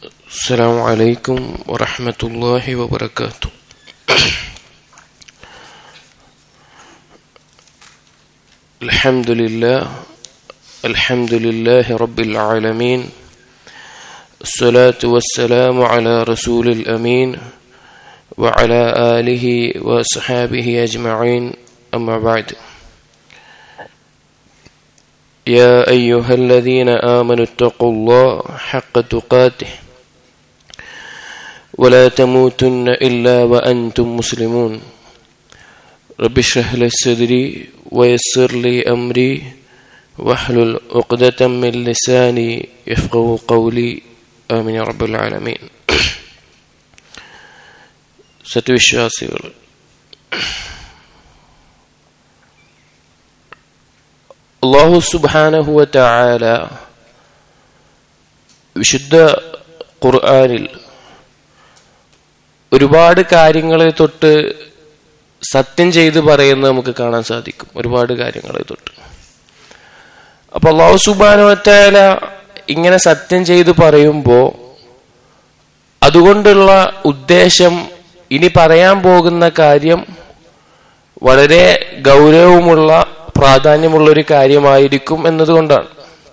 السلام عليكم ورحمة الله وبركاته الحمد لله الحمد لله رب العالمين الصلاة والسلام على رسول الأمين وعلى آله وصحابه أجمعين أما بعد يا أيها الذين آمنوا اتقوا الله حق تقاته ولا تموتن إلا وأنتم مسلمون رب اشرح لي صدري ويسر لي أمري واحلل عقدة من لساني يفقه قولي آمين يا رب العالمين സത്യവിശ്വാസികൾ അള്ളാഹു സുബാനഹുവ ചായാല വിശുദ്ധ ഖുർആാനിൽ ഒരുപാട് കാര്യങ്ങളെ തൊട്ട് സത്യം ചെയ്ത് പറയുന്നത് നമുക്ക് കാണാൻ സാധിക്കും ഒരുപാട് കാര്യങ്ങളെ തൊട്ട് അപ്പൊ അള്ളാഹു സുബാനുവറ്റാല ഇങ്ങനെ സത്യം ചെയ്ത് പറയുമ്പോ അതുകൊണ്ടുള്ള ഉദ്ദേശം ഇനി പറയാൻ പോകുന്ന കാര്യം വളരെ ഗൗരവമുള്ള പ്രാധാന്യമുള്ള ഒരു കാര്യമായിരിക്കും എന്നതുകൊണ്ടാണ്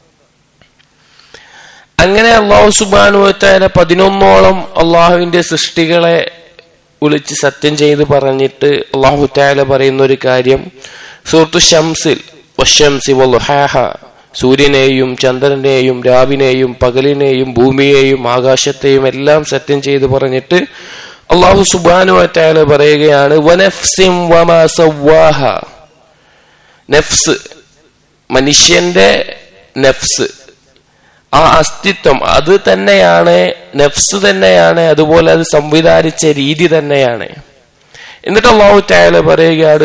അങ്ങനെ അള്ളാഹു സുബാനുവറ്റാല പതിനൊന്നോളം അള്ളാഹുവിന്റെ സൃഷ്ടികളെ വിളിച്ച് സത്യം ചെയ്ത് പറഞ്ഞിട്ട് അള്ളാഹു താല പറയുന്ന ഒരു കാര്യം സുഹൃത്തു ഷംസിൽ വശംസി വലുഹാഹ സൂര്യനെയും ചന്ദ്രനെയും രാവിനെയും പകലിനെയും ഭൂമിയെയും ആകാശത്തെയും എല്ലാം സത്യം ചെയ്ത് പറഞ്ഞിട്ട് അള്ളാഹു സുബാനു വറ്റാല പറയുകയാണ് വനഫ്സിം വമാ സവ്വാഹ നെഫ്സ് മനുഷ്യന്റെ നെഫ്സ് ആ അസ്തിത്വം അത് തന്നെയാണ് നെഫ്സ് തന്നെയാണ് അതുപോലെ അത് സംവിധാനിച്ച രീതി തന്നെയാണ് എന്നിട്ട് അള്ളാഹു താല പറയുകയാണ്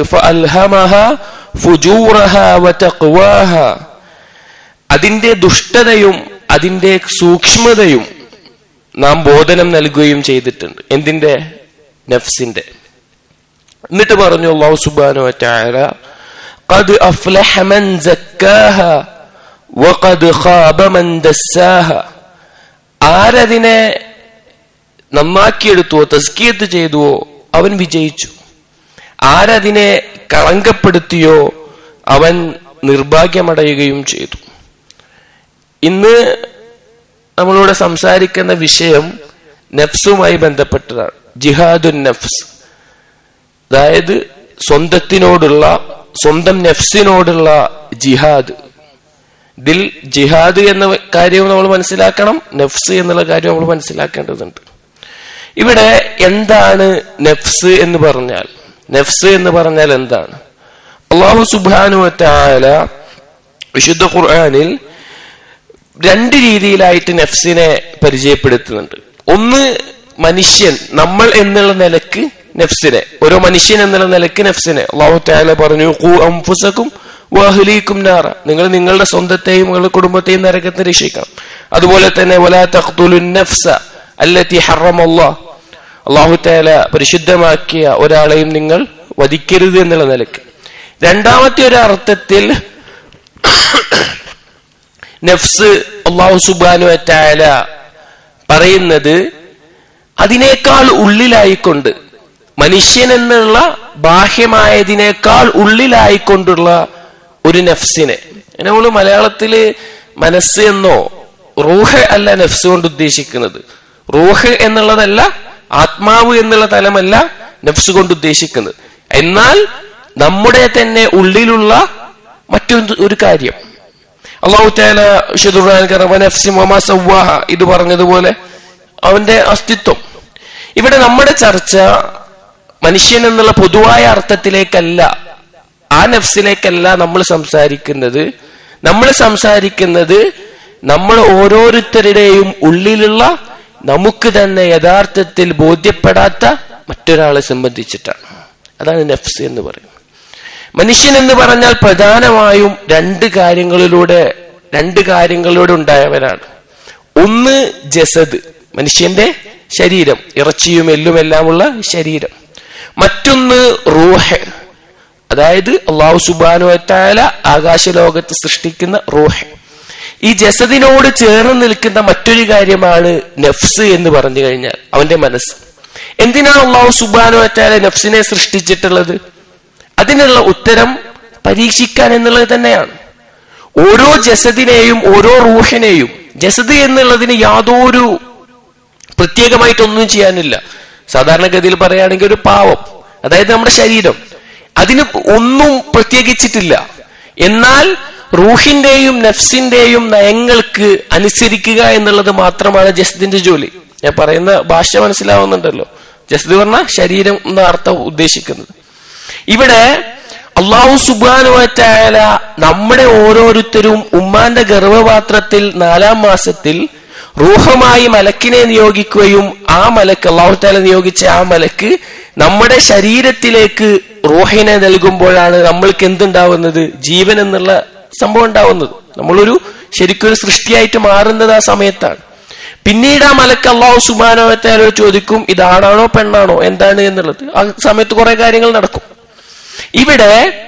അതിന്റെ ദുഷ്ടതയും അതിന്റെ സൂക്ഷ്മതയും നാം ബോധനം നൽകുകയും ചെയ്തിട്ടുണ്ട് എന്തിന്റെ നഫ്സിന്റെ എന്നിട്ട് പറഞ്ഞു അള്ളാഹു സുബാനു താല قد أفلح من زكاها وقد خاب من دساها ആരതിനെ നന്നാക്കിയെടുത്തുവോ തസ്കിയത്ത് ചെയ്തുവോ അവൻ വിജയിച്ചു ആരതിനെ കളങ്കപ്പെടുത്തിയോ അവൻ നിർഭാഗ്യമടയുകയും ചെയ്തു ഇന്ന് നമ്മളിവിടെ സംസാരിക്കുന്ന വിഷയം നഫ്സുമായി ബന്ധപ്പെട്ടതാണ് ജിഹാദുൻ നഫ്സ് അതായത് സ്വന്തത്തിനോടുള്ള സ്വന്തം നഫ്സിനോടുള്ള ജിഹാദ് ഇതിൽ ജിഹാദ് എന്ന കാര്യം നമ്മൾ മനസ്സിലാക്കണം നഫ്സ് എന്നുള്ള കാര്യം നമ്മൾ മനസ്സിലാക്കേണ്ടതുണ്ട് ഇവിടെ എന്താണ് നഫ്സ് എന്ന് പറഞ്ഞാൽ നഫ്സ് എന്ന് പറഞ്ഞാൽ എന്താണ് അള്ളാഹു സുബാനു താല വിശുദ്ധ ഖുർആാനിൽ രണ്ട് രീതിയിലായിട്ട് നഫ്സിനെ പരിചയപ്പെടുത്തുന്നുണ്ട് ഒന്ന് മനുഷ്യൻ നമ്മൾ എന്നുള്ള നിലക്ക് നഫ്സിനെ ഓരോ മനുഷ്യൻ എന്നുള്ള നിലക്ക് നഫ്സിനെ അള്ളാഹു താല പറഞ്ഞു അംഫുസക്കും വാഹുലീക്കും നാറ നിങ്ങൾ നിങ്ങളുടെ സ്വന്തത്തെയും നിങ്ങളുടെ കുടുംബത്തെയും നരകത്തെ രക്ഷിക്കണം അതുപോലെ തന്നെ വലാ തഖ്തുലു നഫ്സ അല്ലത്തി ഹറമല്ലാ അള്ളാഹു താല പരിശുദ്ധമാക്കിയ ഒരാളെയും നിങ്ങൾ വധിക്കരുത് എന്നുള്ള നിലക്ക് രണ്ടാമത്തെ ഒരു അർത്ഥത്തിൽ നഫ്സ് അള്ളാഹു സുബാനു താല പറയുന്നത് അതിനേക്കാൾ ഉള്ളിലായിക്കൊണ്ട് മനുഷ്യൻ എന്നുള്ള ബാഹ്യമായതിനേക്കാൾ ഉള്ളിലായിക്കൊണ്ടുള്ള ഒരു നഫ്സിനെ നമ്മൾ മലയാളത്തില് മനസ്സ് എന്നോ റൂഹ് അല്ല നഫ്സ് കൊണ്ട് ഉദ്ദേശിക്കുന്നത് റൂഹ് എന്നുള്ളതല്ല ആത്മാവ് എന്നുള്ള തലമല്ല നഫ്സ് കൊണ്ട് ഉദ്ദേശിക്കുന്നത് എന്നാൽ നമ്മുടെ തന്നെ ഉള്ളിലുള്ള മറ്റൊരു ഒരു കാര്യം അള്ളാഹു ഇത് പറഞ്ഞതുപോലെ അവന്റെ അസ്തിത്വം ഇവിടെ നമ്മുടെ ചർച്ച മനുഷ്യൻ എന്നുള്ള പൊതുവായ അർത്ഥത്തിലേക്കല്ല ആ നഫ്സിലേക്കല്ല നമ്മൾ സംസാരിക്കുന്നത് നമ്മൾ സംസാരിക്കുന്നത് നമ്മൾ ഓരോരുത്തരുടെയും ഉള്ളിലുള്ള നമുക്ക് തന്നെ യഥാർത്ഥത്തിൽ ബോധ്യപ്പെടാത്ത മറ്റൊരാളെ സംബന്ധിച്ചിട്ടാണ് അതാണ് നഫ്സ് എന്ന് പറയുന്നത് മനുഷ്യൻ എന്ന് പറഞ്ഞാൽ പ്രധാനമായും രണ്ട് കാര്യങ്ങളിലൂടെ രണ്ട് കാര്യങ്ങളിലൂടെ ഉണ്ടായവനാണ് ഒന്ന് ജസദ് മനുഷ്യന്റെ ശരീരം ഇറച്ചിയും എല്ലും എല്ലാമുള്ള ശരീരം മറ്റൊന്ന് റൂഹ് അതായത് അള്ളാഹു സുബാനു വറ്റാല ആകാശലോകത്ത് സൃഷ്ടിക്കുന്ന റൂഹ് ഈ ജസദിനോട് ചേർന്ന് നിൽക്കുന്ന മറ്റൊരു കാര്യമാണ് നഫ്സ് എന്ന് പറഞ്ഞു കഴിഞ്ഞാൽ അവന്റെ മനസ്സ് എന്തിനാണ് അള്ളാഹു സുബാനു വറ്റാലെ നഫ്സിനെ സൃഷ്ടിച്ചിട്ടുള്ളത് അതിനുള്ള ഉത്തരം പരീക്ഷിക്കാൻ എന്നുള്ളത് തന്നെയാണ് ഓരോ ജസദിനെയും ഓരോ റൂഹിനെയും ജസദ് എന്നുള്ളതിന് യാതൊരു പ്രത്യേകമായിട്ടൊന്നും ചെയ്യാനില്ല സാധാരണഗതിയിൽ പറയുകയാണെങ്കിൽ ഒരു പാവം അതായത് നമ്മുടെ ശരീരം അതിന് ഒന്നും പ്രത്യേകിച്ചിട്ടില്ല എന്നാൽ റൂഹിന്റെയും നഫ്സിന്റെയും നയങ്ങൾക്ക് അനുസരിക്കുക എന്നുള്ളത് മാത്രമാണ് ജസ്ദിന്റെ ജോലി ഞാൻ പറയുന്ന ഭാഷ മനസ്സിലാവുന്നുണ്ടല്ലോ ജസ്ദ് പറഞ്ഞ ശരീരം എന്ന അർത്ഥം ഉദ്ദേശിക്കുന്നത് ഇവിടെ അള്ളാഹു സുബാനുവറ്റായാല നമ്മുടെ ഓരോരുത്തരും ഉമ്മാന്റെ ഗർഭപാത്രത്തിൽ നാലാം മാസത്തിൽ റൂഹമായി മലക്കിനെ നിയോഗിക്കുകയും ആ മലക്ക് അള്ളാഹു താല നിയോഗിച്ച ആ മലക്ക് നമ്മുടെ ശരീരത്തിലേക്ക് റൂഹിനെ നൽകുമ്പോഴാണ് നമ്മൾക്ക് എന്തുണ്ടാവുന്നത് ജീവൻ എന്നുള്ള സംഭവം ഉണ്ടാവുന്നത് നമ്മളൊരു ശരിക്കൊരു സൃഷ്ടിയായിട്ട് മാറുന്നത് ആ സമയത്താണ് പിന്നീട് ആ മലക്ക് അള്ളാഹു സുബാനോത്താലോ ചോദിക്കും ഇതാണാണോ പെണ്ണാണോ എന്താണ് എന്നുള്ളത് ആ സമയത്ത് കുറെ കാര്യങ്ങൾ നടക്കും ഇവിടെ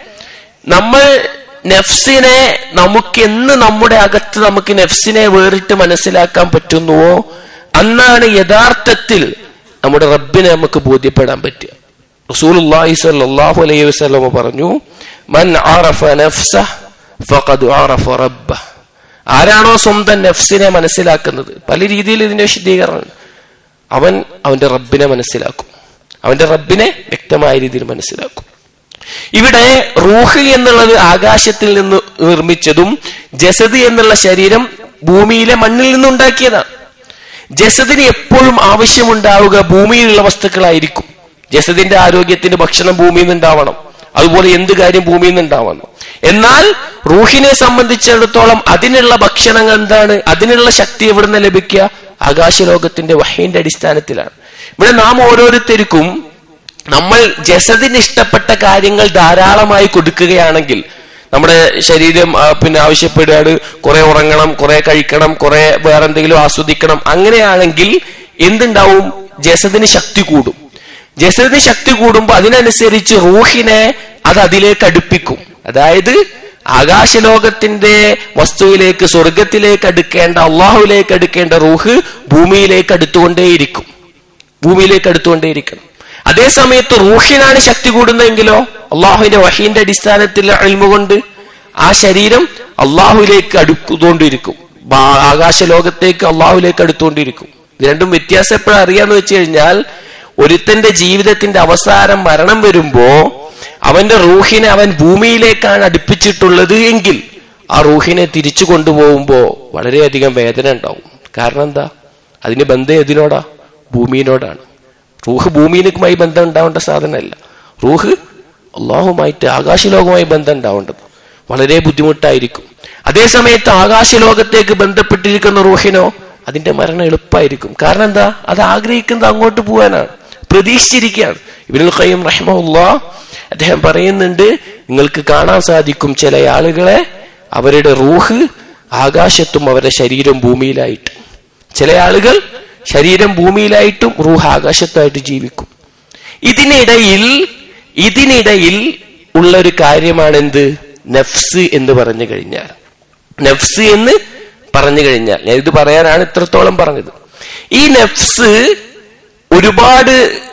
നമ്മൾ നെഫ്സിനെ നമുക്ക് എന്ന് നമ്മുടെ അകത്ത് നമുക്ക് നെഫ്സിനെ വേറിട്ട് മനസ്സിലാക്കാൻ പറ്റുന്നുവോ അന്നാണ് യഥാർത്ഥത്തിൽ നമ്മുടെ റബ്ബിനെ നമുക്ക് ബോധ്യപ്പെടാൻ പറ്റുക റസൂലുള്ളാഹി സ്വല്ലല്ലാഹു അലൈഹി വസല്ലം പറഞ്ഞു മൻ ആറഫ നഫ്സ ഫഖദ് ആറഫ റബ്ബ ആരാണോ സ്വന്തം നഫ്സിനെ മനസ്സിലാക്കുന്നത് പല രീതിയിൽ ഇതിന്റെ വിശദീകരണം അവൻ അവന്റെ റബ്ബിനെ മനസ്സിലാക്കും അവന്റെ റബ്ബിനെ വ്യക്തമായ രീതിയിൽ മനസ്സിലാക്കും ഇവിടെ റൂഹ് എന്നുള്ളത് ആകാശത്തിൽ നിന്ന് നിർമ്മിച്ചതും ജസദ് എന്നുള്ള ശരീരം ഭൂമിയിലെ മണ്ണിൽ നിന്നുണ്ടാക്കിയതാണ് ജസദിന് എപ്പോഴും ആവശ്യമുണ്ടാവുക ഭൂമിയിലുള്ള വസ്തുക്കളായിരിക്കും ജസദിന്റെ ആരോഗ്യത്തിന് ഭക്ഷണം ഭൂമിയിൽ നിന്നുണ്ടാവണം അതുപോലെ എന്ത് കാര്യം ഭൂമിയിൽ നിന്നുണ്ടാവണം എന്നാൽ റൂഹിനെ സംബന്ധിച്ചിടത്തോളം അതിനുള്ള ഭക്ഷണങ്ങൾ എന്താണ് അതിനുള്ള ശക്തി എവിടുന്ന് ലഭിക്കുക ആകാശലോകത്തിന്റെ വഹീന്റെ അടിസ്ഥാനത്തിലാണ് ഇവിടെ നാം ഓരോരുത്തർക്കും നമ്മൾ ജസദിന് ഇഷ്ടപ്പെട്ട കാര്യങ്ങൾ ധാരാളമായി കൊടുക്കുകയാണെങ്കിൽ നമ്മുടെ ശരീരം ആ, പിന്നെ ആവശ്യപ്പെടുകയാണ് കുറെ ഉറങ്ങണം കുറെ കഴിക്കണം കുറെ വേറെന്തെങ്കിലും ആസ്വദിക്കണം അങ്ങനെയാണെങ്കിൽ എന്തുണ്ടാവും ജസദിന് ശക്തി കൂടും ജസദിന് ശക്തി കൂടുമ്പോൾ അതിനനുസരിച്ച് റൂഹിനെ അത് അതിലേക്ക് അടുപ്പിക്കും അതായത് ആകാശലോകത്തിന്റെ വസ്തുവിലേക്ക് സ്വർഗത്തിലേക്ക് അടുക്കേണ്ട അള്ളാഹുവിലേക്ക് അടുക്കേണ്ട റൂഹ് ഭൂമിയിലേക്ക് അടുത്തുകൊണ്ടേയിരിക്കും ഭൂമിയിലേക്ക് അടുത്തുകൊണ്ടേയിരിക്കണം അതേ സമയത്ത് റൂഹിനാണ് ശക്തി കൂടുന്നതെങ്കിലോ അള്ളാഹുവിന്റെ വഹീന്റെ അടിസ്ഥാനത്തിൽ അഴിമുകൊണ്ട് ആ ശരീരം അള്ളാഹുവിലേക്ക് അടുത്തുകൊണ്ടിരിക്കും ബാ- ആകാശലോകത്തേക്ക് അള്ളാഹുവിലേക്ക് അടുത്തുകൊണ്ടിരിക്കും ഇത് രണ്ടും വ്യത്യാസം എപ്പോഴും അറിയാന്ന് വെച്ച് കഴിഞ്ഞാൽ ഒരുത്തന്റെ ജീവിതത്തിന്റെ അവസാനം മരണം വരുമ്പോ അവന്റെ റൂഹിനെ അവൻ ഭൂമിയിലേക്കാണ് അടുപ്പിച്ചിട്ടുള്ളത് എങ്കിൽ ആ റൂഹിനെ തിരിച്ചു കൊണ്ടുപോകുമ്പോ വളരെയധികം വേദന ഉണ്ടാവും കാരണം എന്താ അതിന് ബന്ധം ഏതിനോടാ ഭൂമിയിനോടാണ് റൂഹ് ഭൂമിയിലേക്കുമായി ബന്ധം ഉണ്ടാവേണ്ട സാധനമല്ല റൂഹ് അള്ളാഹുമായിട്ട് ആകാശലോകവുമായി ബന്ധം ഉണ്ടാവേണ്ടത് വളരെ ബുദ്ധിമുട്ടായിരിക്കും അതേ സമയത്ത് ആകാശലോകത്തേക്ക് ബന്ധപ്പെട്ടിരിക്കുന്ന റൂഹിനോ അതിന്റെ മരണം എളുപ്പമായിരിക്കും കാരണം എന്താ അത് ആഗ്രഹിക്കുന്നത് അങ്ങോട്ട് പോകാനാണ് പ്രതീക്ഷിച്ചിരിക്കുകയാണ് ഇബിനുൽ ഖയ്യം റഹ്മുല്ല അദ്ദേഹം പറയുന്നുണ്ട് നിങ്ങൾക്ക് കാണാൻ സാധിക്കും ചില ആളുകളെ അവരുടെ റൂഹ് ആകാശത്തും അവരുടെ ശരീരം ഭൂമിയിലായിട്ട് ചില ആളുകൾ ശരീരം ഭൂമിയിലായിട്ടും റൂഹ് ആകാശത്തായിട്ട് ജീവിക്കും ഇതിനിടയിൽ ഇതിനിടയിൽ ഉള്ള ഒരു കാര്യമാണ് എന്ത് നഫ്സ് എന്ന് പറഞ്ഞു കഴിഞ്ഞാൽ നഫ്സ് എന്ന് പറഞ്ഞു കഴിഞ്ഞാൽ ഞാൻ ഇത് പറയാനാണ് ഇത്രത്തോളം പറഞ്ഞത് ഈ നഫ്സ് ഒരുപാട്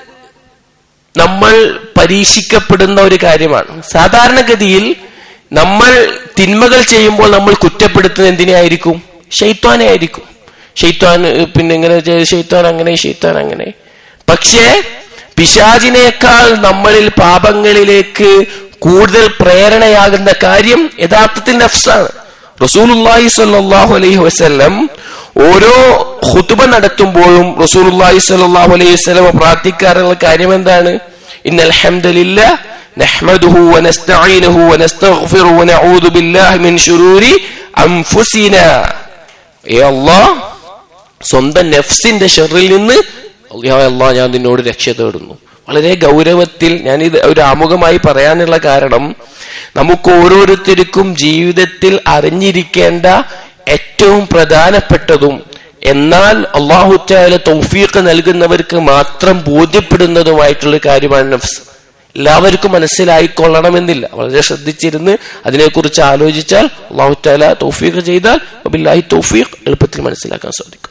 നമ്മൾ പരീക്ഷിക്കപ്പെടുന്ന ഒരു കാര്യമാണ് സാധാരണഗതിയിൽ നമ്മൾ തിന്മകൾ ചെയ്യുമ്പോൾ നമ്മൾ കുറ്റപ്പെടുത്തുന്നത് എന്തിനായിരിക്കും ഷെയ്ത്വാനെ ആയിരിക്കും ഷെയ്ത്വാൻ ഏഹ്, പിന്നെ ഇങ്ങനെ ചെയ്ത് ഷെയ്ത്വാൻ അങ്ങനെ ഷെയ്ത്വാൻ അങ്ങനെ പക്ഷേ പിശാചിനേക്കാൾ നമ്മളിൽ പാപങ്ങളിലേക്ക് കൂടുതൽ പ്രേരണയാകുന്ന കാര്യം യഥാർത്ഥത്തിൽ നഫ്സാണ് റസൂലുള്ളാഹി സ്വല്ലല്ലാഹു അലൈഹി വസല്ലം ഓരോ ഖുതുബ നടത്തുമ്പോഴും റസൂലുള്ളാഹി സ്വല്ലല്ലാഹു അലൈഹി വസല്ലം പ്രാർത്ഥിക്കാറുള്ള കാര്യം എന്താണ് ഇന്നൽ ഹംദലില്ലാഹ് نحمده ونستعينه ونستغفره ونعوذ بالله من شرور أنفسنا ഏ അള്ളാഹ് സ്വന്തം നഫ്സിന്റെ ഷെറിൽ നിന്ന് യാ അള്ളാ ഞാൻ നിന്നോട് രക്ഷ തേടുന്നു വളരെ ഗൗരവത്തിൽ ഞാനിത് ഒരു ആമുഖമായി പറയാനുള്ള കാരണം നമുക്ക് ഓരോരുത്തർക്കും ജീവിതത്തിൽ അറിഞ്ഞിരിക്കേണ്ട ഏറ്റവും പ്രധാനപ്പെട്ടതും എന്നാൽ അള്ളാഹുറ്റാല തൗഫീഖ് നൽകുന്നവർക്ക് മാത്രം ബോധ്യപ്പെടുന്നതുമായിട്ടുള്ള കാര്യമാണ് നഫ്സ് എല്ലാവർക്കും മനസ്സിലായിക്കൊള്ളണമെന്നില്ല വളരെ ശ്രദ്ധിച്ചിരുന്ന് അതിനെക്കുറിച്ച് ആലോചിച്ചാൽ അള്ളാഹു താല തൗഫീഖ് ചെയ്താൽ അബില്ലാഹി തൗഫീഖ് എളുപ്പത്തിൽ മനസ്സിലാക്കാൻ സാധിക്കും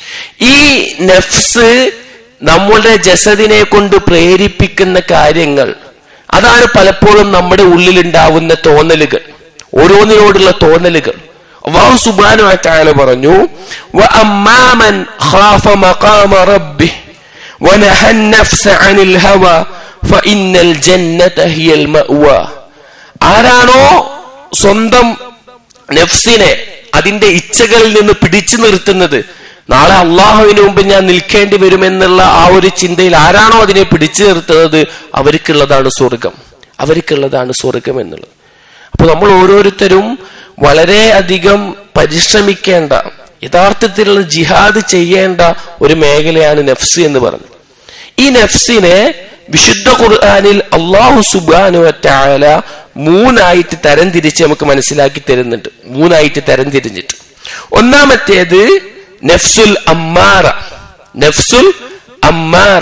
ഈ നഫ്സ് നമ്മളുടെ ജസദിനെ കൊണ്ട് പ്രേരിപ്പിക്കുന്ന കാര്യങ്ങൾ അതാണ് പലപ്പോഴും നമ്മുടെ ഉള്ളിലുണ്ടാവുന്ന തോന്നലുകൾ ഓരോന്നിനോടുള്ള തോന്നലുകൾ അള്ളാഹു സുബാനു ആറ്റാല പറഞ്ഞു وَأَمَّا مَنْ خَافَ مَقَامَ رَبِّهِ وَنَهَى النَّفْسَ عَنِ الْهَوَى فَإِنَّ الْجَنَّةَ هِيَ الْمَأْوَى ആരാണോ സ്വന്തം നഫ്സിനെ അതിന്റെ ഇച്ഛകളിൽ നിന്ന് പിടിച്ചു നിർത്തുന്നത് നാളെ അള്ളാഹുവിന് മുമ്പ് ഞാൻ നിൽക്കേണ്ടി വരുമെന്നുള്ള ആ ഒരു ചിന്തയിൽ ആരാണോ അതിനെ പിടിച്ചു നിർത്തുന്നത് അവർക്കുള്ളതാണ് സ്വർഗം അവർക്കുള്ളതാണ് സ്വർഗം എന്നുള്ളത് അപ്പൊ നമ്മൾ ഓരോരുത്തരും വളരെ അധികം പരിശ്രമിക്കേണ്ട യഥാർത്ഥത്തിലുള്ള ജിഹാദ് ചെയ്യേണ്ട ഒരു മേഖലയാണ് നഫ്സ് എന്ന് പറഞ്ഞു ഈ നഫ്സിനെ വിശുദ്ധ ഖുർആാനിൽ അള്ളാഹു സുബാനു വറ്റാല മൂന്നായിട്ട് തരം തിരിച്ച് നമുക്ക് മനസ്സിലാക്കി തരുന്നുണ്ട് മൂന്നായിട്ട് തരം തിരിഞ്ഞിട്ട് ഒന്നാമത്തേത് നഫ്സുൽ അമ്മാറ നഫ്സുൽ അമ്മാറ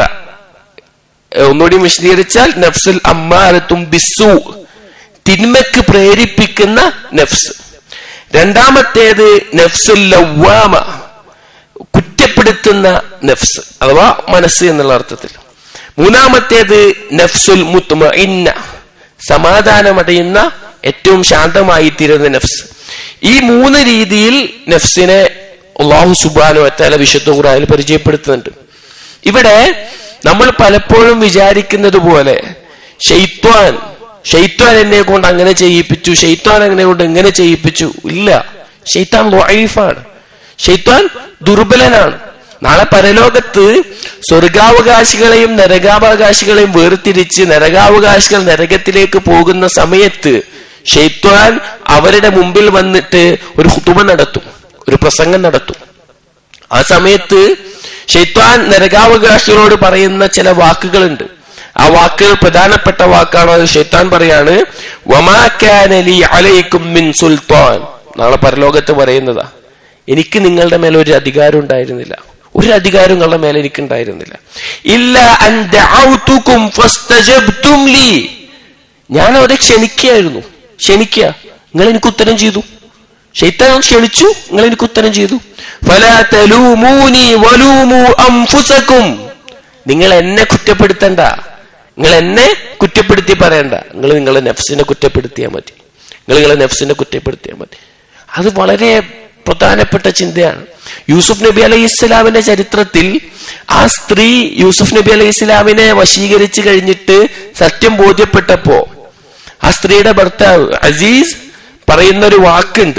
ഏഹ് ഒന്നുകൂടി വിശദീകരിച്ചാൽ നഫ്സുൽ അമ്മാരത്തും ബിസു തിന്മക്ക് പ്രേരിപ്പിക്കുന്ന നഫ്സ് രണ്ടാമത്തേത് നഫ്സുൽ ലവ്വാമ കുറ്റപ്പെടുത്തുന്ന നഫ്സ് അഥവാ മനസ്സ് എന്നുള്ള അർത്ഥത്തിൽ മൂന്നാമത്തേത് നഫ്സുൽ മുത്തുമ ഇന്ന സമാധാനമടയുന്ന ഏറ്റവും ശാന്തമായി തീരുന്ന നഫ്സ് ഈ മൂന്ന് രീതിയിൽ നഫ്സിനെ അള്ളാഹു സുബാനു അറ്റാല വിശുദ്ധ ഖുറാനിൽ പരിചയപ്പെടുത്തുന്നുണ്ട് ഇവിടെ നമ്മൾ പലപ്പോഴും വിചാരിക്കുന്നത് പോലെ ഷെയ്ത്വാൻ ഷെയ്ത്വാൻ എന്നെ കൊണ്ട് അങ്ങനെ ചെയ്യിപ്പിച്ചു ഷെയ്ത്വാൻ എന്നെ കൊണ്ട് എങ്ങനെ ചെയ്യിപ്പിച്ചു ഇല്ല ഷെയ്ത്താൻ ലൊയ്ഫാണ് ഷെയ്ത്വാൻ ദുർബലനാണ് നാളെ പരലോകത്ത് സ്വർഗാവകാശികളെയും നരകാവകാശികളെയും വേർതിരിച്ച് നരകാവകാശികൾ നരകത്തിലേക്ക് പോകുന്ന സമയത്ത് ഷെയ്ത്വാൻ അവരുടെ മുമ്പിൽ വന്നിട്ട് ഒരു ഹുതുമ നടത്തും ഒരു പ്രസംഗം നടത്തും ആ സമയത്ത് ഷെയ്ത്വാൻ നരകാവകാശികളോട് പറയുന്ന ചില വാക്കുകളുണ്ട് ആ വാക്കുകൾ പ്രധാനപ്പെട്ട വാക്കാണ് അത് ഷെയ്ത്താൻ പറയാണ് വമാക്കാനലി അലൈക്കും മിൻ സുൽത്താൻ നാളെ പരലോകത്ത് പറയുന്നതാ എനിക്ക് നിങ്ങളുടെ മേലെ ഒരു അധികാരം ഉണ്ടായിരുന്നില്ല ഒരു അധികാരം നിങ്ങളുടെ മേലെ എനിക്ക് ഉണ്ടായിരുന്നില്ല ഇല്ല അൻ ദഅൗതുകും ഫസ്തജബ്തും ലീ ഞാൻ അവരെ ക്ഷണിക്കുകയായിരുന്നു ക്ഷണിക്കുക നിങ്ങൾ എനിക്ക് ഉത്തരം ചെയ്തു ഷെയ്ത്താൻ ക്ഷണിച്ചു നിങ്ങൾ എനിക്ക് ഉത്തരം ചെയ്തു ഫലാ തലൂമൂനി വലൂമു അംഫുസക്കും നിങ്ങൾ എന്നെ കുറ്റപ്പെടുത്തണ്ട നിങ്ങൾ എന്നെ കുറ്റപ്പെടുത്തി പറയണ്ട നിങ്ങൾ നിങ്ങളെ നെഫ്സിനെ കുറ്റപ്പെടുത്തിയാൽ മതി നിങ്ങൾ നിങ്ങളെ നെഫ്സിനെ കുറ്റപ്പെടുത്തിയാൽ മതി അത് വളരെ പ്രധാനപ്പെട്ട ചിന്തയാണ് യൂസുഫ് നബി അലൈഹി ഇസ്ലാമിന്റെ ചരിത്രത്തിൽ ആ സ്ത്രീ യൂസുഫ് നബി അലൈഹി ഇസ്ലാമിനെ വശീകരിച്ചു കഴിഞ്ഞിട്ട് സത്യം ബോധ്യപ്പെട്ടപ്പോ ആ സ്ത്രീയുടെ ഭർത്താവ് അസീസ് പറയുന്ന ഒരു വാക്കുണ്ട്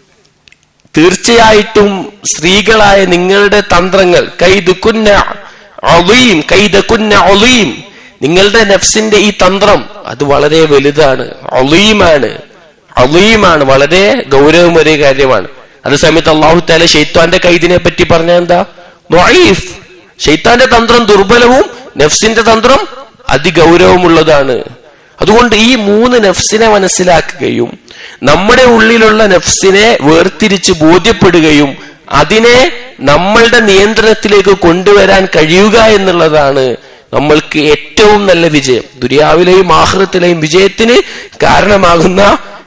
തീർച്ചയായിട്ടും സ്ത്രീകളായ നിങ്ങളുടെ തന്ത്രങ്ങൾ കൈതുക്കുന്ന ഒളീം കൈതക്കുന്ന ഒളീം നിങ്ങളുടെ നഫ്സിന്റെ ഈ തന്ത്രം അത് വളരെ വലുതാണ് ഒളീമാണ് ഒളീമാണ് വളരെ ഗൗരവമേറിയ കാര്യമാണ് അതേ സമയത്ത് അള്ളാഹു താല ഷെയ്ത്താന്റെ കൈദിനെ പറ്റി പറഞ്ഞ എന്താ മൊയ്ഫ് ഷെയ്ത്താന്റെ തന്ത്രം ദുർബലവും നഫ്സിന്റെ തന്ത്രം അതിഗൗരവമുള്ളതാണ് അതുകൊണ്ട് ഈ മൂന്ന് നഫ്സിനെ മനസ്സിലാക്കുകയും നമ്മുടെ ഉള്ളിലുള്ള നഫ്സിനെ വേർതിരിച്ച് ബോധ്യപ്പെടുകയും അതിനെ നമ്മളുടെ നിയന്ത്രണത്തിലേക്ക് കൊണ്ടുവരാൻ കഴിയുക എന്നുള്ളതാണ് നമ്മൾക്ക് ഏറ്റവും നല്ല വിജയം ദുര്യാവിലെയും ആഹ്റത്തിലെയും വിജയത്തിന് കാരണമാകുന്ന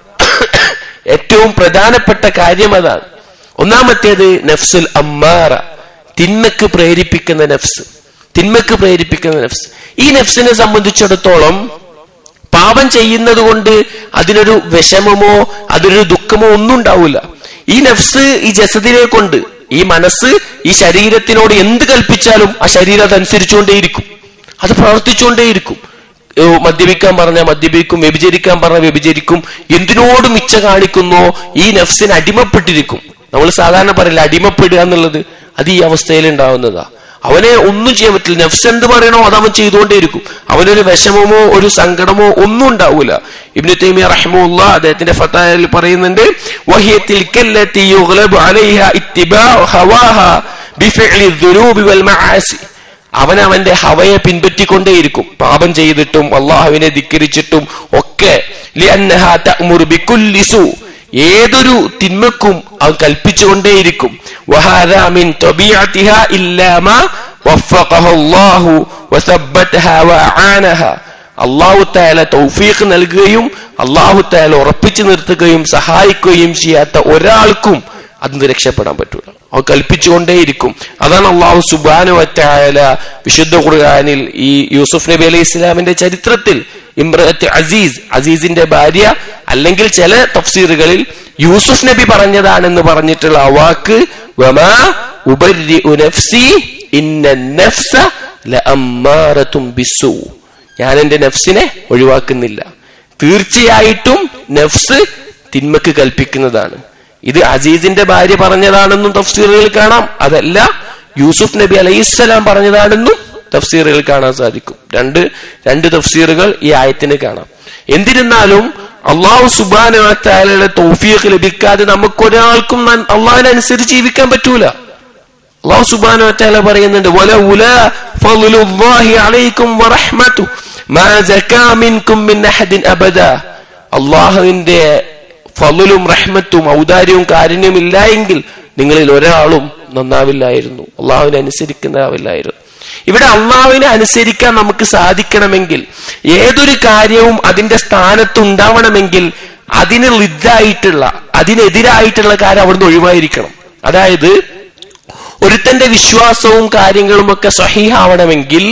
ഏറ്റവും പ്രധാനപ്പെട്ട കാര്യം അതാണ് ഒന്നാമത്തേത് നഫ്സുൽ അമ്മാറ തിന്മക്ക് പ്രേരിപ്പിക്കുന്ന നഫ്സ് തിന്മക്ക് പ്രേരിപ്പിക്കുന്ന നഫ്സ് ഈ നഫ്സിനെ സംബന്ധിച്ചിടത്തോളം പാപം ചെയ്യുന്നത് കൊണ്ട് അതിനൊരു വിഷമമോ അതിനൊരു ദുഃഖമോ ഒന്നും ഉണ്ടാവില്ല ഈ നഫ്സ് ഈ ജസദിനെ കൊണ്ട് ഈ മനസ്സ് ഈ ശരീരത്തിനോട് എന്ത് കൽപ്പിച്ചാലും ആ ശരീരം അതനുസരിച്ചുകൊണ്ടേയിരിക്കും അത് പ്രവർത്തിച്ചുകൊണ്ടേയിരിക്കും ഏ, മദ്യപിക്കാൻ പറഞ്ഞാൽ മദ്യപിക്കും വ്യഭിചരിക്കാൻ പറഞ്ഞാൽ വ്യഭിചരിക്കും എന്തിനോടും ഇച്ഛ കാണിക്കുന്നോ ഈ നഫ്സിന് അടിമപ്പെട്ടിരിക്കും നമ്മൾ സാധാരണ പറയില്ല അടിമപ്പെടുക എന്നുള്ളത് അത് ഈ അവസ്ഥയിൽ ഉണ്ടാവുന്നതാ അവനെ ഒന്നും ചെയ്യാൻ പറ്റില്ല നഫ്സ് എന്ത് പറയണോ അത് അവൻ ചെയ്തുകൊണ്ടേയിരിക്കും അവനൊരു വിഷമമോ ഒരു സങ്കടമോ ഒന്നും ഉണ്ടാവൂല ഇബ്നു തൈമിയ റഹ്മുല്ല അദ്ദേഹത്തിന്റെ ഫത്തായിൽ പറയുന്നുണ്ട് വഹിയ തിൽക്കല്ലത്തി യുഗ്ലബു അലൈഹ ഇത്തിബാഉ ഹവാഹ ബിഫഇലി ദുനൂബി വൽ മആസി അവൻ അവന്റെ ഹവയെ പിൻപറ്റിക്കൊണ്ടേയിരിക്കും പാപം ചെയ്തിട്ടും അള്ളാഹുവിനെ ധിക്കരിച്ചിട്ടും ഒക്കെ ലിഅന്നഹാ തഅ്മുറു ബികുല്ലി സൂ ഏതൊരു തിന്മക്കും അവൻ കൽപ്പിച്ചുകൊണ്ടേയിരിക്കും വഹാദാ മിൻ തബീഅതിഹാ ഇല്ലാ മാ വഫഖഹു അല്ലാഹു വസബ്ബതഹാ വഅആനഹാ അള്ളാഹു താല തൗഫീഖ് നൽകുകയും അള്ളാഹു താല ഉറപ്പിച്ചു നിർത്തുകയും സഹായിക്കുകയും ചെയ്യാത്ത ഒരാൾക്കും അതിന് രക്ഷപ്പെടാൻ പറ്റൂല അവ കൽപ്പിച്ചുകൊണ്ടേയിരിക്കും അതാണ് അള്ളാഹു സുബാനു വറ്റായാല വിശുദ്ധ ഖുർആാനിൽ ഈ യൂസുഫ് നബി അലൈഹി ഇസ്ലാമിന്റെ ചരിത്രത്തിൽ ഇമ്രത്ത് അസീസ് അസീസിന്റെ ഭാര്യ അല്ലെങ്കിൽ ചില തഫ്സീറുകളിൽ യൂസുഫ് നബി പറഞ്ഞതാണെന്ന് പറഞ്ഞിട്ടുള്ള ആ വാക്ക് വമാ ഉബരിഉ നഫ്സി ഇന്ന നഫ്സ ലഅമ്മാറത്തും ബിസ്സൂ ഞാൻ എന്റെ നഫ്സിനെ ഒഴിവാക്കുന്നില്ല തീർച്ചയായിട്ടും നഫ്സ് തിന്മക്ക് കൽപ്പിക്കുന്നതാണ് ഇത് അസീസിന്റെ ഭാര്യ പറഞ്ഞതാണെന്നും തഫ്സീറുകളിൽ കാണാം അതല്ല യൂസുഫ് നബി അലൈഹിസ്സലാം പറഞ്ഞതാണെന്നും തഫ്സീറുകൾ കാണാൻ സാധിക്കും രണ്ട് രണ്ട് തഫ്സീറുകൾ ഈ ആയത്തിന് കാണാം എന്നിരുന്നാലും അള്ളാഹു സുബാനുടെ തൗഫീഖ് ലഭിക്കാതെ നമുക്കൊരാൾക്കും അള്ളാഹിനെ അനുസരിച്ച് ജീവിക്കാൻ പറ്റൂല അള്ളാഹു സുബാനു വറ്റാല പറയുന്നുണ്ട് വലൗല ഫളുല്ലാഹി അലൈക്കും വറഹ്മതു മാ സകാ മിൻകും മിൻ അഹദിൻ അബദ അള്ളാഹുവിന്റെ ഫളുലും റഹ്മത്തും ഔദാര്യവും കാരുണ്യവും ഇല്ലായെങ്കിൽ നിങ്ങളിൽ ഒരാളും നന്നാവില്ലായിരുന്നു അള്ളാഹുവിനെ അനുസരിക്കുന്നതാവില്ലായിരുന്നു ഇവിടെ അള്ളാഹുവിനെ അനുസരിക്കാൻ നമുക്ക് സാധിക്കണമെങ്കിൽ ഏതൊരു കാര്യവും അതിന്റെ സ്ഥാനത്ത് ഉണ്ടാവണമെങ്കിൽ അതിന് ലിദ്ദായിട്ടുള്ള അതിനെതിരായിട്ടുള്ള കാര്യം അവിടുന്ന് ഒഴിവായിരിക്കണം അതായത് ഒരുത്തന്റെ വിശ്വാസവും കാര്യങ്ങളും ഒക്കെ സഹീഹാവണമെങ്കിൽ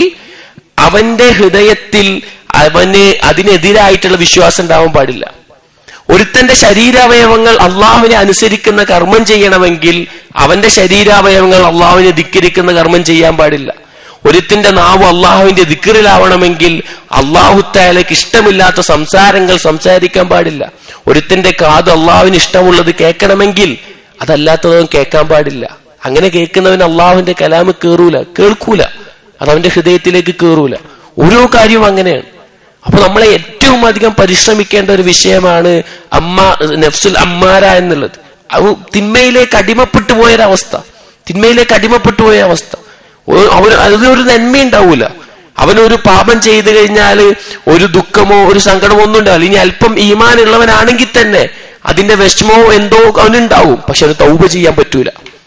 അവന്റെ ഹൃദയത്തിൽ അവന് അതിനെതിരായിട്ടുള്ള വിശ്വാസം ഉണ്ടാവാൻ പാടില്ല ഒരുത്തന്റെ ശരീരാവയവങ്ങൾ അള്ളാഹുവിനെ അനുസരിക്കുന്ന കർമ്മം ചെയ്യണമെങ്കിൽ അവന്റെ ശരീരാവയവങ്ങൾ അള്ളാഹുവിനെ ധിക്കരിക്കുന്ന കർമ്മം ചെയ്യാൻ പാടില്ല ഒരുത്തിന്റെ നാവ് അള്ളാഹുവിന്റെ ദിക്കറിലാവണമെങ്കിൽ അള്ളാഹുത്തായാലേക്ക് ഇഷ്ടമില്ലാത്ത സംസാരങ്ങൾ സംസാരിക്കാൻ പാടില്ല ഒരുത്തിന്റെ കാത് അള്ളാഹുവിന് ഇഷ്ടമുള്ളത് കേൾക്കണമെങ്കിൽ അതല്ലാത്തതും കേൾക്കാൻ പാടില്ല അങ്ങനെ കേൾക്കുന്നവൻ അള്ളാഹുവിന്റെ കലാമ് കേറൂല കേൾക്കൂല അത് അവന്റെ ഹൃദയത്തിലേക്ക് കേറൂല ഓരോ കാര്യവും അങ്ങനെയാണ് അപ്പൊ നമ്മളെ ഏറ്റവും അധികം പരിശ്രമിക്കേണ്ട ഒരു വിഷയമാണ് അമ്മ നഫ്സുൽ അമ്മാര എന്നുള്ളത് അത് തിന്മയിലേക്ക് അടിമപ്പെട്ടു പോയൊരവസ്ഥ തിന്മയിലേക്ക് അടിമപ്പെട്ടു പോയ അവസ്ഥ അവന് അതിനൊരു നന്മയുണ്ടാവൂല അവനൊരു പാപം ചെയ്തു കഴിഞ്ഞാൽ ഒരു ദുഃഖമോ ഒരു സങ്കടമോ ഒന്നും ഉണ്ടാവില്ല ഇനി അല്പം ഈമാൻ ഉള്ളവനാണെങ്കിൽ തന്നെ അതിന്റെ വിഷമോ എന്തോ അവനുണ്ടാവും പക്ഷെ അവന് തൗബ ചെയ്യാൻ പറ്റൂല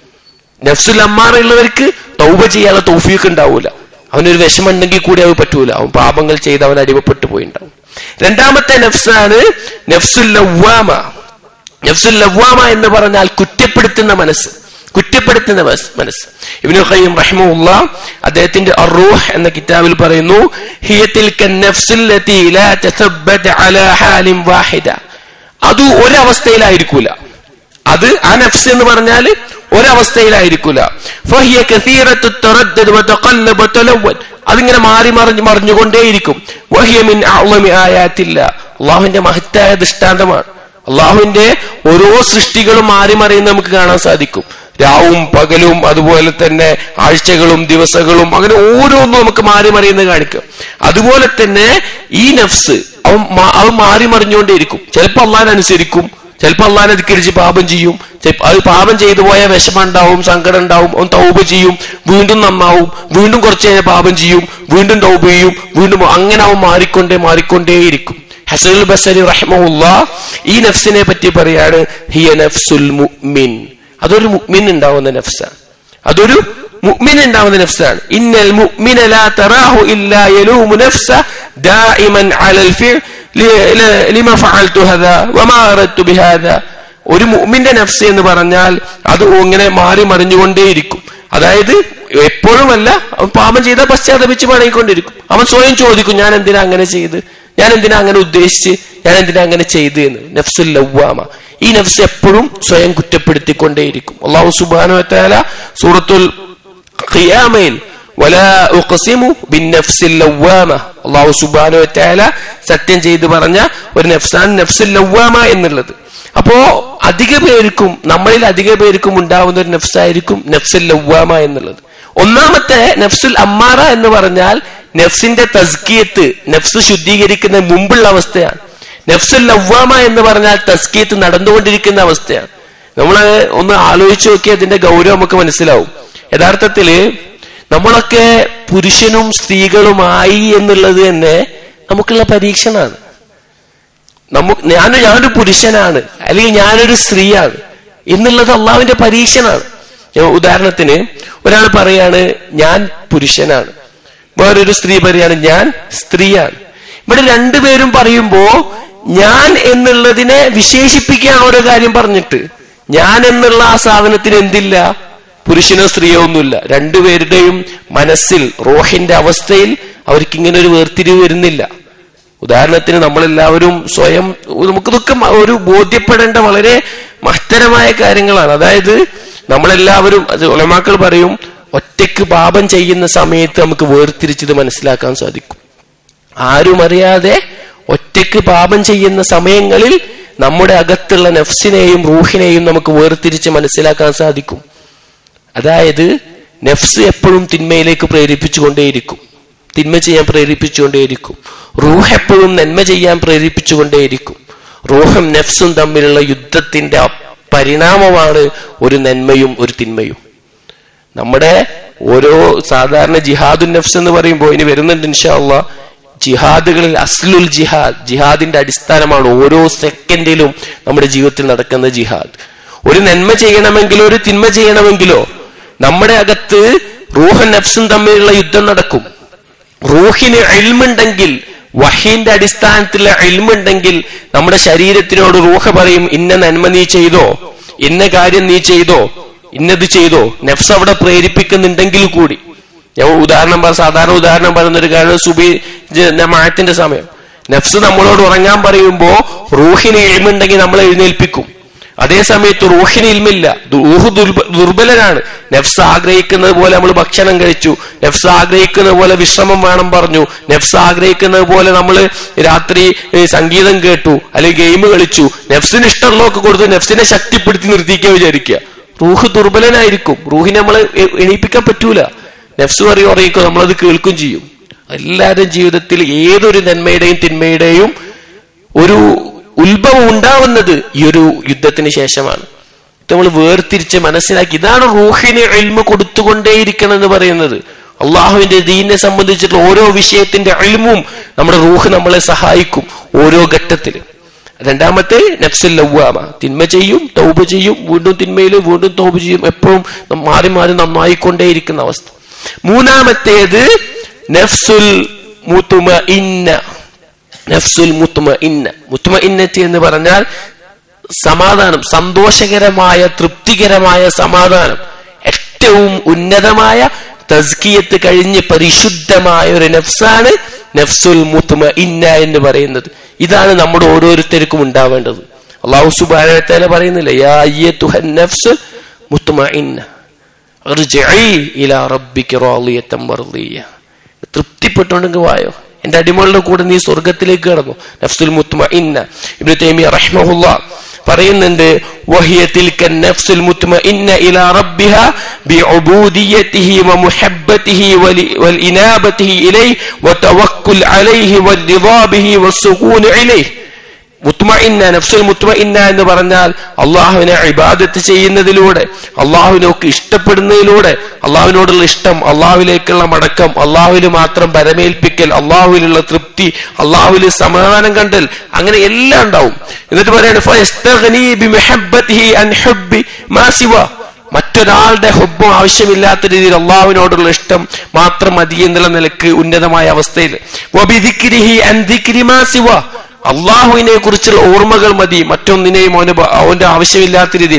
നഫ്സുൽ അമ്മാറ ഉള്ളവർക്ക് തൗബ ചെയ്യാനുള്ള തൗഫീഖ് ഉണ്ടാവൂല അവനൊരു വിഷമുണ്ടെങ്കിൽ കൂടി അവ പറ്റൂല അവൻ പാപങ്ങൾ ചെയ്ത് അവൻ അടിമപ്പെട്ടു പോയിണ്ടാവും രണ്ടാമത്തെ നഫ്സാണ് നഫ്സുൽ ലവ്വാമ നഫ്സുൽ ലവ്വാമ എന്ന് പറഞ്ഞാൽ കുറ്റപ്പെടുത്തുന്ന മനസ്സ് കുറ്റപ്പെടുത്തുന്ന മനസ്സ് ഇബ്നു ഖയ്യിം റഹിമഹുല്ല അദ്ദേഹത്തിന്റെ അറൂഹ് എന്ന കിതാബിൽ പറയുന്നു ഹിയ തിൽക നഫ്സുല്ലതി ലാ തസബ്ബത് അലാ ഹാലിൻ വാഹിദ അത് ഒരവസ്ഥയിലായിരിക്കൂല അത് ആ നഫ്സ് എന്ന് പറഞ്ഞാൽ ഒരവസ്ഥയിലായിരിക്കൂല ഫഹിയ കസീറത്തു തറദ്ദദ് വതഖല്ലബ വതലവ്വൻ അതിങ്ങനെ മാറി മറിഞ്ഞ് മറിഞ്ഞുകൊണ്ടേയിരിക്കും വഹിയ മിൻ അഅ്ളമി ആയാത്തില്ല അള്ളാഹുവിന്റെ മഹത്തായ ദൃഷ്ടാന്തമാണ് അള്ളാഹുവിന്റെ ഓരോ സൃഷ്ടികളും മാറി മറിയുന്ന നമുക്ക് കാണാൻ സാധിക്കും രാവും പകലും അതുപോലെ തന്നെ ആഴ്ചകളും ദിവസങ്ങളും അങ്ങനെ ഓരോന്നും നമുക്ക് മാറി മറിയുന്നത് കാണിക്കും അതുപോലെ തന്നെ ഈ നഫ്സ് അവൻ അവൻ മാറി മറിഞ്ഞുകൊണ്ടേയിരിക്കും ചിലപ്പോൾ അള്ളാഹിനെ അനുസരിക്കും ചിലപ്പോൾ അള്ളാഹിനെ ധിക്കരിച്ച് പാപം ചെയ്യും അത് പാപം ചെയ്തു പോയ വിഷമം ഉണ്ടാവും സങ്കടം ഉണ്ടാവും അവൻ തൗബ ചെയ്യും വീണ്ടും നന്നാവും വീണ്ടും കുറച്ച് കഴിഞ്ഞാൽ പാപം ചെയ്യും വീണ്ടും തൗബ ചെയ്യും വീണ്ടും അങ്ങനെ അവൻ മാറിക്കൊണ്ടേ മാറിക്കൊണ്ടേയിരിക്കും ഹസനുൽ ബസരി റഹ്മുല്ല ഈ നഫ്സിനെ പറ്റി പറയാണ് ഹിയ നഫ്സുൽ മുഅ്മിൻ അതൊരു മുഅ്മിൻ ഉണ്ടാവുന്ന നഫ്സാണ് അതൊരു മുഅ്മിൻ ഉണ്ടാവുന്ന നഫ്സാണ് ഇന്നൽ മുഅ്മിന ലാ തറാഹു ഇല്ലാ യലൂമു നഫ്സ ദായിമൻ അലൽ ഫിൽ ലിമ ഫഅൽതു ഹദാ വമാ അറദ്തു ബിഹാദാ ഒരു മുഅ്മിന്റെ നഫ്സ് എന്ന് പറഞ്ഞാൽ അത് ഇങ്ങനെ മാറി മറിഞ്ഞുകൊണ്ടേയിരിക്കും അതായത് എപ്പോഴുമല്ല അവൻ പാപം ചെയ്താൽ പശ്ചാത്തപിച്ച് മടങ്ങിക്കൊണ്ടിരിക്കും അവൻ സ്വയം ചോദിക്കും ഞാൻ എന്തിനാ അങ്ങനെ ചെയ്ത് ഞാൻ എന്തിനാ അങ്ങനെ ഉദ്ദേശിച്ച് ഞാൻ എന്തിനാ അങ്ങനെ ചെയ്ത് എന്ന് നഫ്സുൽ ലവ്വാമ ഈ നഫ്സ് എപ്പോഴും സ്വയം കുറ്റപ്പെടുത്തിക്കൊണ്ടേയിരിക്കും അള്ളാഹു സുബാനു വത്താല സൂറത്തുൽ ഖിയാമയിൽ ولا أقسم بالنفس اللوامة അള്ളാഹു സുബാനു വത്താല സത്യം ചെയ്ത് പറഞ്ഞ ഒരു നഫ്സാൻ നഫ്സുൽ ലവ്വാമ എന്നുള്ളത് അപ്പോ അധിക പേർക്കും നമ്മളിൽ അധിക പേർക്കും ഉണ്ടാവുന്ന ഒരു നഫ്സായിരിക്കും നഫ്സുൽ ലവ്വാമ എന്നുള്ളത് ഒന്നാമത്തെ നഫ്സുൽ അമ്മാറ എന്ന് പറഞ്ഞാൽ നഫ്സിന്റെ തസ്കിയത്ത് നഫ്സ് ശുദ്ധീകരിക്കുന്ന മുമ്പുള്ള അവസ്ഥയാണ് നഫ്സുൽ ലവ്വാമ എന്ന് പറഞ്ഞാൽ തസ്കിയത്ത് നടന്നുകൊണ്ടിരിക്കുന്ന അവസ്ഥയാണ് നമ്മൾ ഒന്ന് ആലോചിച്ച് നോക്കി അതിന്റെ ഗൗരവം നമുക്ക് മനസ്സിലാവും യഥാർത്ഥത്തില് നമ്മളൊക്കെ പുരുഷനും സ്ത്രീകളുമായി എന്നുള്ളത് തന്നെ നമുക്കുള്ള പരീക്ഷണമാണ് നമുക്ക് ഞാൻ ഞാനൊരു പുരുഷനാണ് അല്ലെങ്കിൽ ഞാനൊരു സ്ത്രീയാണ് എന്നുള്ളത് അള്ളാവിന്റെ പരീക്ഷണാണ് ഉദാഹരണത്തിന് ഒരാൾ പറയാണ് ഞാൻ പുരുഷനാണ് വേറൊരു സ്ത്രീ പറയാണ് ഞാൻ സ്ത്രീയാണ് ഇവിടെ രണ്ടുപേരും പറയുമ്പോ ഞാൻ എന്നുള്ളതിനെ വിശേഷിപ്പിക്കുകയാണ് ഓരോ കാര്യം പറഞ്ഞിട്ട് ഞാൻ എന്നുള്ള ആ സാധനത്തിന് എന്തില്ല പുരുഷനോ സ്ത്രീയോ ഒന്നുമില്ല രണ്ടുപേരുടെയും മനസ്സിൽ റോഹിന്റെ അവസ്ഥയിൽ അവർക്ക് ഇങ്ങനെ ഒരു വേർതിരിവ് വരുന്നില്ല ഉദാഹരണത്തിന് നമ്മളെല്ലാവരും സ്വയം നമുക്കിതൊക്കെ ഒരു ബോധ്യപ്പെടേണ്ട വളരെ മഹത്തരമായ കാര്യങ്ങളാണ് അതായത് നമ്മളെല്ലാവരും അത് ഒലമാക്കൾ പറയും ഒറ്റയ്ക്ക് പാപം ചെയ്യുന്ന സമയത്ത് നമുക്ക് വേർതിരിച്ചത് മനസ്സിലാക്കാൻ സാധിക്കും ആരും അറിയാതെ ഒറ്റയ്ക്ക് പാപം ചെയ്യുന്ന സമയങ്ങളിൽ നമ്മുടെ അകത്തുള്ള നഫ്സിനെയും റൂഹിനെയും നമുക്ക് വേർതിരിച്ച് മനസ്സിലാക്കാൻ സാധിക്കും അതായത് നഫ്സ് എപ്പോഴും തിന്മയിലേക്ക് പ്രേരിപ്പിച്ചുകൊണ്ടേയിരിക്കും തിന്മ ചെയ്യാൻ പ്രേരിപ്പിച്ചുകൊണ്ടേയിരിക്കും റൂഹ് എപ്പോഴും നന്മ ചെയ്യാൻ പ്രേരിപ്പിച്ചുകൊണ്ടേയിരിക്കും റൂഹും നഫ്സും തമ്മിലുള്ള യുദ്ധത്തിന്റെ പരിണാമമാണ് ഒരു നന്മയും ഒരു തിന്മയും നമ്മുടെ ഓരോ സാധാരണ ജിഹാദുൻ നഫ്സ് എന്ന് പറയുമ്പോൾ ഇനി വരുന്നുണ്ട് ഇൻഷാല്ല ജിഹാദുകളിൽ അസ്ലുൽ ജിഹാദ് ജിഹാദിന്റെ അടിസ്ഥാനമാണ് ഓരോ സെക്കൻഡിലും നമ്മുടെ ജീവിതത്തിൽ നടക്കുന്ന ജിഹാദ് ഒരു നന്മ ചെയ്യണമെങ്കിലോ ഒരു തിന്മ ചെയ്യണമെങ്കിലോ നമ്മുടെ അകത്ത് റൂഹൻ നഫ്സും തമ്മിലുള്ള യുദ്ധം നടക്കും റൂഹിന് എൽമുണ്ടെങ്കിൽ വഹീന്റെ അടിസ്ഥാനത്തിലുള്ള എൽമുണ്ടെങ്കിൽ നമ്മുടെ ശരീരത്തിനോട് റൂഹ പറയും ഇന്ന നന്മ നീ ചെയ്തോ ഇന്ന കാര്യം നീ ചെയ്തോ ഇന്നത് ചെയ്തോ നഫ്സ് അവിടെ പ്രേരിപ്പിക്കുന്നുണ്ടെങ്കിൽ കൂടി ഞാൻ ഉദാഹരണം പറ സാധാരണ ഉദാഹരണം പറയുന്നൊരു കാര്യം സുബി മായത്തിന്റെ സമയം നഫ്സ് നമ്മളോട് ഉറങ്ങാൻ പറയുമ്പോ റൂഹിന് എഴുമുണ്ടെങ്കിൽ നമ്മൾ എഴുന്നേൽപ്പിക്കും അതേ സമയത്ത് റൂഹിന് ഇൽമില്ല റൂഹ് ദുർബലനാണ് നഫ്സ് ആഗ്രഹിക്കുന്നത് പോലെ നമ്മൾ ഭക്ഷണം കഴിച്ചു നഫ്സ് ആഗ്രഹിക്കുന്നത് പോലെ വിശ്രമം വേണം പറഞ്ഞു നഫ്സ് ആഗ്രഹിക്കുന്നത് പോലെ നമ്മൾ രാത്രി സംഗീതം കേട്ടു അല്ലെങ്കിൽ ഗെയിം കളിച്ചു നഫ്സിന് ഇഷ്ടമുള്ളതൊക്കെ കൊടുത്ത് നഫ്സിനെ ശക്തിപ്പെടുത്തി നിർത്തിക്കുക വിചാരിക്കുക റൂഹ് ദുർബലനായിരിക്കും റൂഹിനെ നമ്മൾ എണീപ്പിക്കാൻ പറ്റൂല നഫ്സ് പറയും അറിയിക്കോ നമ്മളത് കേൾക്കും ചെയ്യും എല്ലാവരും ജീവിതത്തിൽ ഏതൊരു നന്മയുടെയും തിന്മയുടെയും ഒരു ഉത്ഭവം ഉണ്ടാവുന്നത് ഈ ഒരു യുദ്ധത്തിന് ശേഷമാണ് നമ്മൾ വേർതിരിച്ച് മനസ്സിലാക്കി ഇതാണ് റൂഹിന് എൽമ കൊടുത്തുകൊണ്ടേയിരിക്കണം എന്ന് പറയുന്നത് അള്ളാഹുവിന്റെ ദീനെ സംബന്ധിച്ചിട്ടുള്ള ഓരോ വിഷയത്തിന്റെ എൽമും നമ്മുടെ റൂഹ് നമ്മളെ സഹായിക്കും ഓരോ ഘട്ടത്തിലും രണ്ടാമത്തെ നഫ്സുൽ ലവ്വാമ തിന്മ ചെയ്യും തൗബ ചെയ്യും വീണ്ടും തിന്മയിൽ വീണ്ടും തൗബ ചെയ്യും എപ്പോഴും മാറി മാറി നന്നായിക്കൊണ്ടേയിരിക്കുന്ന അവസ്ഥ മൂന്നാമത്തേത് നഫ്സുൽ മുത്തുമ ഇന്ന നഫ്സുൽ മുത്തുമ ഇന്ന മുത്തുമ ഇന്നത്തി എന്ന് പറഞ്ഞാൽ സമാധാനം സന്തോഷകരമായ തൃപ്തികരമായ സമാധാനം ഏറ്റവും ഉന്നതമായ തസ്കിയത്ത് കഴിഞ്ഞ് പരിശുദ്ധമായ ഒരു നഫ്സാണ് നഫ്സുൽ മുത്തുമ ഇന്ന എന്ന് പറയുന്നത് ഇതാണ് നമ്മുടെ ഓരോരുത്തർക്കും ഉണ്ടാവേണ്ടത് അള്ളാഹു സുബാന പറയുന്നില്ല യാ അയ്യത്തുഹൻ നഫ്സ് മുത്തുമ ഇന്ന തൃപ്തിപ്പെട്ടുണ്ടെങ്കിൽ വായോ എന്റെ അടിമകളുടെ കൂടെ നീ സ്വർഗത്തിലേക്ക് കടന്നു നഫ്സുൽ മുത്തുമ ഇന്ന ഇബ്നു തൈമിയ റഹ്മഹുല്ല പറയുന്നുണ്ട് വഹിയ തിൽക നഫ്സുൽ മുത്മഇന്ന ഇലാ റബ്ബിഹ ബിഉബൂദിയതിഹി വമുഹബ്ബതിഹി വലിനാബതിഹി ഇലൈഹി വതവക്കുൽ അലൈഹി വൽറിദാ ബിഹി വസ്സുകൂൻ ഇലൈഹി മുത്മഇന്ന നഫ്സുൽ മുത്മഇന്ന എന്ന് പറഞ്ഞാൽ അള്ളാഹുവിനെ ഇബാദത്ത് ചെയ്യുന്നതിലൂടെ അള്ളാഹുവിനൊക്കെ ഇഷ്ടപ്പെടുന്നതിലൂടെ അള്ളാഹുവിനോടുള്ള ഇഷ്ടം അള്ളാഹുവിലേക്കുള്ള മടക്കം അള്ളാഹുവിന് മാത്രം പരമേൽപ്പിക്കൽ അള്ളാഹുവിലുള്ള തൃപ്തി അള്ളാഹുവിൽ സമാധാനം കണ്ടൽ അങ്ങനെ എല്ലാം ഉണ്ടാവും എന്നിട്ട് പറയാണ് മറ്റൊരാളുടെ ഹുബും ആവശ്യമില്ലാത്ത രീതിയിൽ അള്ളാഹുവിനോടുള്ള ഇഷ്ടം മാത്രം മതി എന്നുള്ള നിലക്ക് ഉന്നതമായ അവസ്ഥയിൽ അള്ളാഹുവിനെ കുറിച്ചുള്ള ഓർമ്മകൾ മതി മറ്റൊന്നിനെയും അവന് അവന്റെ ആവശ്യമില്ലാത്ത രീതിയിൽ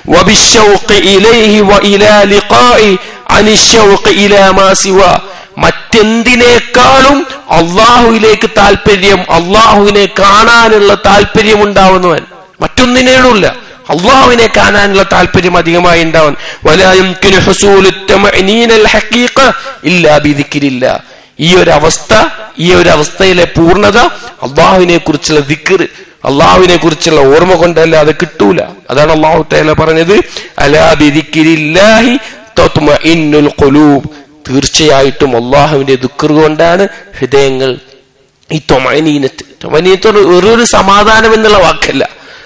മറ്റെന്തിനേക്കാളും അള്ളാഹുവിലേക്ക് താല്പര്യം അള്ളാഹുവിനെ കാണാനുള്ള താല്പര്യം ഉണ്ടാവുന്നവൻ മറ്റൊന്നിനേടുമില്ല അള്ളാഹുവിനെ കാണാനുള്ള താല്പര്യം അധികമായി ഉണ്ടാവാൻ ഈ ഒരു അവസ്ഥ ഈ ഒരു അവസ്ഥയിലെ പൂർണ്ണത അള്ളാഹുവിനെ കുറിച്ചുള്ള ദിക്കർ അള്ളാഹുവിനെ കുറിച്ചുള്ള ഓർമ്മ കൊണ്ടല്ല അത് കിട്ടൂല അതാണ് അള്ളാഹു തേല പറഞ്ഞത് അലാബിദിക്കിരില്ലാഹി ഇന്നുൽ ഖുലൂബ് തീർച്ചയായിട്ടും അള്ളാഹുവിന്റെ ദുഃഖർ കൊണ്ടാണ് ഹൃദയങ്ങൾ ഈ തൊമനീനത്ത് തൊമനീനത്തോട് ഒരു സമാധാനം എന്നുള്ള വാക്കല്ല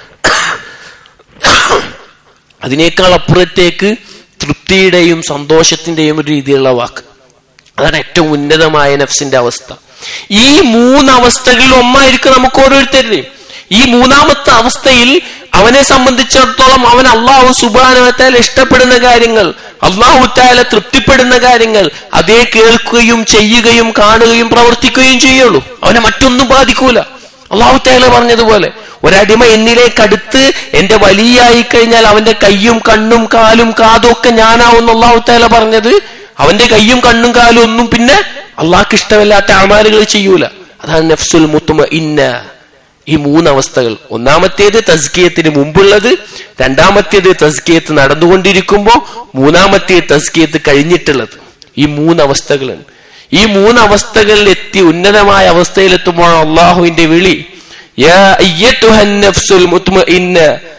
അതിനേക്കാൾ അപ്പുറത്തേക്ക് തൃപ്തിയുടെയും സന്തോഷത്തിന്റെയും ഒരു രീതിയിലുള്ള വാക്ക് അതാണ് ഏറ്റവും ഉന്നതമായ നഫ്സിന്റെ അവസ്ഥ ഈ മൂന്ന് അവസ്ഥകളിൽ ഒന്നായിരിക്കും നമുക്ക് ഓരോരുത്തരുടെയും ഈ മൂന്നാമത്തെ അവസ്ഥയിൽ അവനെ സംബന്ധിച്ചിടത്തോളം അവൻ അള്ളാഹു സുബാനവത്താൽ ഇഷ്ടപ്പെടുന്ന കാര്യങ്ങൾ അള്ളാഹു താല തൃപ്തിപ്പെടുന്ന കാര്യങ്ങൾ അതേ കേൾക്കുകയും ചെയ്യുകയും കാണുകയും പ്രവർത്തിക്കുകയും ചെയ്യുള്ളൂ അവനെ മറ്റൊന്നും ബാധിക്കൂല അള്ളാഹു താല പറഞ്ഞതുപോലെ ഒരടിമ എന്നിലേക്ക് അടുത്ത് എന്റെ വലിയായി കഴിഞ്ഞാൽ അവന്റെ കയ്യും കണ്ണും കാലും കാതും ഒക്കെ ഞാനാവുന്ന അള്ളാഹു താല പറഞ്ഞത് അവന്റെ കയ്യും കണ്ണും കാലും ഒന്നും പിന്നെ അള്ളാഹ്ക്ക് ഇഷ്ടമില്ലാത്ത അമാലുകൾ ചെയ്യൂല അതാണ് നഫ്സുൽ മുത്തുമ ഇന്ന ഈ മൂന്നവസ്ഥകൾ ഒന്നാമത്തേത് തസ്കിയത്തിന് മുമ്പുള്ളത് രണ്ടാമത്തേത് തസ്കിയത്ത് നടന്നുകൊണ്ടിരിക്കുമ്പോ മൂന്നാമത്തെ തസ്കിയത്ത് കഴിഞ്ഞിട്ടുള്ളത് ഈ മൂന്നവസ്ഥകളുണ്ട് ഈ മൂന്നവസ്ഥകളിൽ എത്തി ഉന്നതമായ അവസ്ഥയിലെത്തുമ്പോൾ അള്ളാഹുവിന്റെ വിളി യാ അയ്യത്തുഹൻ നഫ്സുൽ മുത്മഇന്ന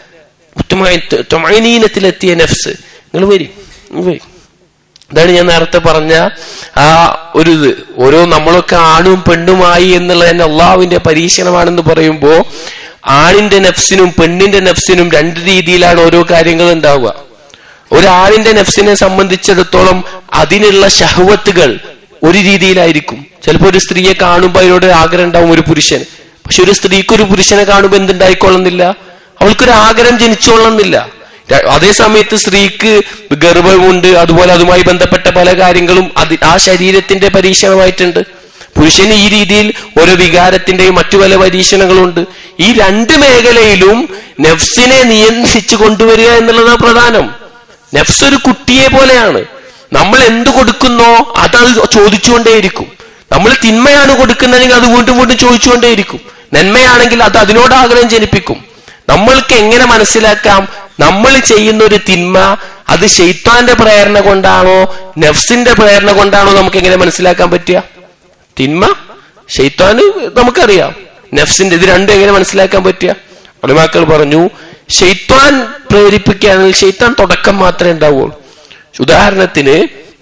മുത്മഇനത്തിലെത്തിയ നഫ്സ് നിങ്ങൾ വരി വരി ഇതാണ് ഞാൻ നേരത്തെ പറഞ്ഞ ആ ഒരു ഇത് ഓരോ നമ്മളൊക്കെ ആണും പെണ്ണുമായി എന്നുള്ളത് തന്നെ അള്ളാഹുവിന്റെ പരീക്ഷണമാണെന്ന് പറയുമ്പോ ആണിന്റെ നഫ്സിനും പെണ്ണിന്റെ നഫ്സിനും രണ്ട് രീതിയിലാണ് ഓരോ കാര്യങ്ങൾ ഉണ്ടാവുക ഒരാണിന്റെ നഫ്സിനെ സംബന്ധിച്ചിടത്തോളം അതിനുള്ള ഷഹവത്തുകൾ ഒരു രീതിയിലായിരിക്കും ചിലപ്പോൾ ഒരു സ്ത്രീയെ കാണുമ്പോൾ അതിനോട് ആഗ്രഹം ഉണ്ടാവും ഒരു പുരുഷൻ പക്ഷെ ഒരു സ്ത്രീക്ക് ഒരു പുരുഷനെ കാണുമ്പോൾ എന്തുണ്ടായിക്കൊള്ളുന്നില്ല അവൾക്കൊരു ആഗ്രഹം ജനിച്ചോളുന്നില്ല അതേ സമയത്ത് സ്ത്രീക്ക് ഗർഭമുണ്ട് അതുപോലെ അതുമായി ബന്ധപ്പെട്ട പല കാര്യങ്ങളും അത് ആ ശരീരത്തിന്റെ പരീക്ഷണമായിട്ടുണ്ട് പുരുഷന് ഈ രീതിയിൽ ഓരോ വികാരത്തിന്റെയും മറ്റു പല പരീക്ഷണങ്ങളുണ്ട് ഈ രണ്ട് മേഖലയിലും നെഫ്സിനെ നിയന്ത്രിച്ചു കൊണ്ടുവരിക എന്നുള്ളതാണ് പ്രധാനം നെഫ്സ് ഒരു കുട്ടിയെ പോലെയാണ് നമ്മൾ എന്ത് കൊടുക്കുന്നോ അതത് ചോദിച്ചുകൊണ്ടേയിരിക്കും നമ്മൾ തിന്മയാണ് കൊടുക്കുന്നതെങ്കിൽ അത് വീണ്ടും വീണ്ടും ചോദിച്ചുകൊണ്ടേയിരിക്കും നന്മയാണെങ്കിൽ അത് അതിനോട് ആഗ്രഹം ജനിപ്പിക്കും നമ്മൾക്ക് എങ്ങനെ മനസ്സിലാക്കാം നമ്മൾ ചെയ്യുന്ന ഒരു തിന്മ അത് ഷെയ്ത്താന്റെ പ്രേരണ കൊണ്ടാണോ നഫ്സിന്റെ പ്രേരണ കൊണ്ടാണോ നമുക്ക് എങ്ങനെ മനസ്സിലാക്കാൻ പറ്റുക തിന്മ ഷെയ്ത്താന് നമുക്കറിയാം നഫ്സിന്റെ ഇത് രണ്ടും എങ്ങനെ മനസ്സിലാക്കാൻ പറ്റുക ഒളിമാക്കൾ പറഞ്ഞു ഷെയ്ത്താൻ പ്രേരിപ്പിക്കുകയാണെങ്കിൽ ഷെയ്ത്താൻ തുടക്കം മാത്രമേ ഉണ്ടാവുള്ളൂ ഉദാഹരണത്തിന്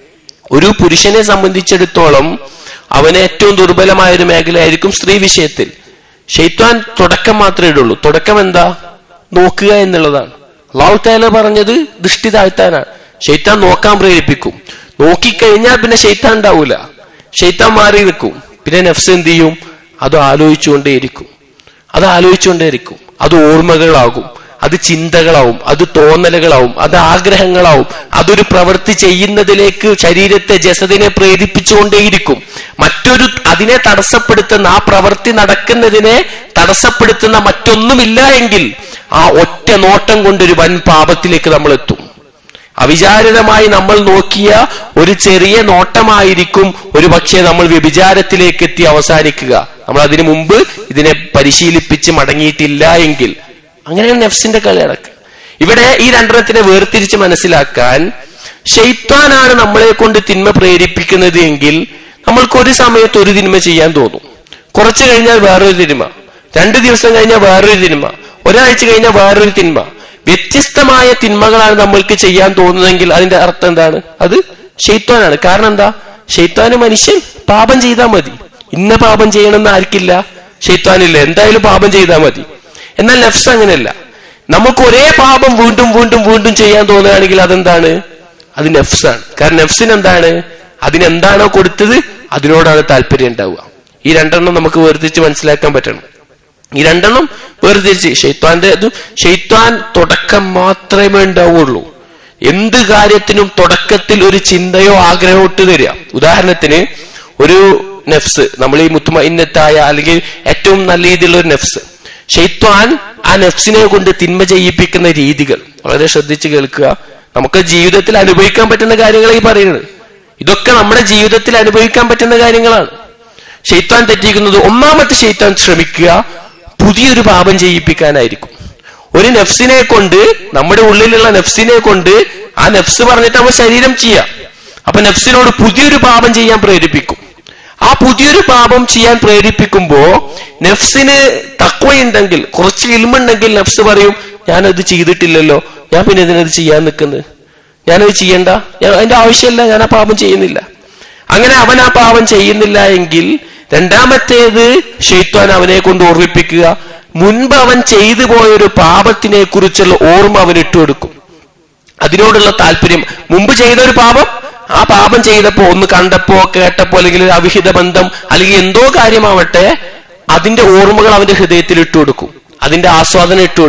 ഒരു പുരുഷനെ സംബന്ധിച്ചിടത്തോളം അവന് ഏറ്റവും ദുർബലമായ ഒരു മേഖലയായിരിക്കും സ്ത്രീ വിഷയത്തിൽ ഷെയ്ത്താൻ തുടക്കം മാത്രമേ ഇടുള്ളൂ തുടക്കം എന്താ നോക്കുക എന്നുള്ളതാണ് അള്ളാഹു താല പറഞ്ഞത് ദൃഷ്ടി താഴ്ത്താനാണ് ഷെയ്ത്താൻ നോക്കാൻ പ്രേരിപ്പിക്കും നോക്കിക്കഴിഞ്ഞാൽ പിന്നെ ഷെയ്ത്താൻ ഉണ്ടാവൂല ഷെയ്ത്താൻ മാറി നിൽക്കും പിന്നെ നഫ്സ് എന്ത് ചെയ്യും അത് ആലോചിച്ചുകൊണ്ടേയിരിക്കും അത് ആലോചിച്ചുകൊണ്ടേയിരിക്കും അത് ഓർമ്മകളാകും അത് ചിന്തകളാവും അത് തോന്നലുകളാവും അത് ആഗ്രഹങ്ങളാവും അതൊരു പ്രവൃത്തി ചെയ്യുന്നതിലേക്ക് ശരീരത്തെ ജസദിനെ പ്രേരിപ്പിച്ചുകൊണ്ടേയിരിക്കും മറ്റൊരു അതിനെ തടസ്സപ്പെടുത്തുന്ന ആ പ്രവൃത്തി നടക്കുന്നതിനെ തടസ്സപ്പെടുത്തുന്ന മറ്റൊന്നുമില്ല എങ്കിൽ ആ ഒറ്റ നോട്ടം കൊണ്ടൊരു വൻ പാപത്തിലേക്ക് നമ്മൾ എത്തും അവിചാരിതമായി നമ്മൾ നോക്കിയ ഒരു ചെറിയ നോട്ടമായിരിക്കും ഒരു പക്ഷേ നമ്മൾ വ്യഭിചാരത്തിലേക്ക് എത്തി അവസാനിക്കുക നമ്മൾ അതിനു മുമ്പ് ഇതിനെ പരിശീലിപ്പിച്ച് മടങ്ങിയിട്ടില്ല എങ്കിൽ അങ്ങനെയാണ് നെഫ്സിന്റെ കളി അടക്കുക ഇവിടെ ഈ രണ്ടെണ്ണത്തിനെ വേർതിരിച്ച് മനസ്സിലാക്കാൻ ഷെയ്ത്താനാണ് നമ്മളെ കൊണ്ട് തിന്മ പ്രേരിപ്പിക്കുന്നത് എങ്കിൽ നമ്മൾക്ക് ഒരു സമയത്ത് ഒരു തിന്മ ചെയ്യാൻ തോന്നും കുറച്ചു കഴിഞ്ഞാൽ വേറൊരു തിന്മ രണ്ട് ദിവസം കഴിഞ്ഞാൽ വേറൊരു തിന്മ ഒരാഴ്ച കഴിഞ്ഞാൽ വേറൊരു തിന്മ വ്യത്യസ്തമായ തിന്മകളാണ് നമ്മൾക്ക് ചെയ്യാൻ തോന്നുന്നതെങ്കിൽ അതിന്റെ അർത്ഥം എന്താണ് അത് ഷെയ്ത്താനാണ് കാരണം എന്താ ഷെയ്ത്താന് മനുഷ്യൻ പാപം ചെയ്താൽ മതി ഇന്ന പാപം ചെയ്യണമെന്ന് ആർക്കില്ല ഷെയ്ത്താനില്ല എന്തായാലും പാപം ചെയ്താൽ മതി എന്നാൽ നഫ്സ് അങ്ങനെയല്ല നമുക്ക് ഒരേ പാപം വീണ്ടും വീണ്ടും വീണ്ടും ചെയ്യാൻ തോന്നുകയാണെങ്കിൽ അതെന്താണ് അത് നഫ്സാണ് കാരണം നഫ്സിന് എന്താണ് അതിനെന്താണോ കൊടുത്തത് അതിനോടാണ് താല്പര്യം ഉണ്ടാവുക ഈ രണ്ടെണ്ണം നമുക്ക് വേർതിരിച്ച് മനസ്സിലാക്കാൻ പറ്റണം ഈ രണ്ടെണ്ണം വേർതിരിച്ച് ഷെയ്ത്താന്റെ ഇത് ഷെയ്ത്താൻ തുടക്കം മാത്രമേ ഉണ്ടാവുള്ളൂ എന്ത് കാര്യത്തിനും തുടക്കത്തിൽ ഒരു ചിന്തയോ ആഗ്രഹമോ ഇട്ട് തരിക ഉദാഹരണത്തിന് ഒരു നെഫ്സ് നമ്മൾ ഈ മുത്തുമൈന്നത്തായ അല്ലെങ്കിൽ ഏറ്റവും നല്ല രീതിയിലുള്ള ഒരു നെഫ്സ് ഷെയ്ത്വാൻ ആ നെഫ്സിനെ കൊണ്ട് തിന്മ ചെയ്യിപ്പിക്കുന്ന രീതികൾ വളരെ ശ്രദ്ധിച്ച് കേൾക്കുക നമുക്ക് ജീവിതത്തിൽ അനുഭവിക്കാൻ പറ്റുന്ന കാര്യങ്ങളെ ഈ പറയുന്നത് ഇതൊക്കെ നമ്മുടെ ജീവിതത്തിൽ അനുഭവിക്കാൻ പറ്റുന്ന കാര്യങ്ങളാണ് ഷെയ്ത്താൻ തെറ്റിക്കുന്നത് ഒന്നാമത്തെ ഷെയ്ത്താൻ ശ്രമിക്കുക പുതിയൊരു പാപം ചെയ്യിപ്പിക്കാനായിരിക്കും ഒരു നെഫ്സിനെ കൊണ്ട് നമ്മുടെ ഉള്ളിലുള്ള നെഫ്സിനെ കൊണ്ട് ആ നെഫ്സ് പറഞ്ഞിട്ട് അവൻ ശരീരം ചെയ്യാം അപ്പൊ നെഫ്സിനോട് പുതിയൊരു പാപം ചെയ്യാൻ പ്രേരിപ്പിക്കും ആ പുതിയൊരു പാപം ചെയ്യാൻ പ്രേരിപ്പിക്കുമ്പോ നെഫ്സിന് തക്വയുണ്ടെങ്കിൽ കുറച്ച് ഇൽമുണ്ടെങ്കിൽ നെഫ്സ് പറയും ഞാനത് ചെയ്തിട്ടില്ലല്ലോ ഞാൻ പിന്നെ ഇതിനത് ചെയ്യാൻ നിൽക്കുന്നത് ഞാനത് ചെയ്യണ്ട ഞാൻ അതിന്റെ ആവശ്യമില്ല ഞാൻ ആ പാപം ചെയ്യുന്നില്ല അങ്ങനെ അവൻ ആ പാപം ചെയ്യുന്നില്ല എങ്കിൽ രണ്ടാമത്തേത് ഷെയ്ത്താൻ അവനെ കൊണ്ട് ഓർമ്മിപ്പിക്കുക മുൻപ് അവൻ ചെയ്തു പോയൊരു പാപത്തിനെ കുറിച്ചുള്ള ഓർമ്മ അവൻ ഇട്ടുകൊടുക്കും അതിനോടുള്ള താല്പര്യം മുമ്പ് ചെയ്ത ഒരു പാപം ആ പാപം ചെയ്തപ്പോ ഒന്ന് കണ്ടപ്പോ കേട്ടപ്പോ അല്ലെങ്കിൽ ഒരു അവിഹിത ബന്ധം അല്ലെങ്കിൽ എന്തോ കാര്യമാവട്ടെ അതിന്റെ ഓർമ്മകൾ അവന്റെ ഹൃദയത്തിൽ ഇട്ടുകൊടുക്കും അതിന്റെ ആസ്വാദനം ഇട്ടുകൊടുക്കും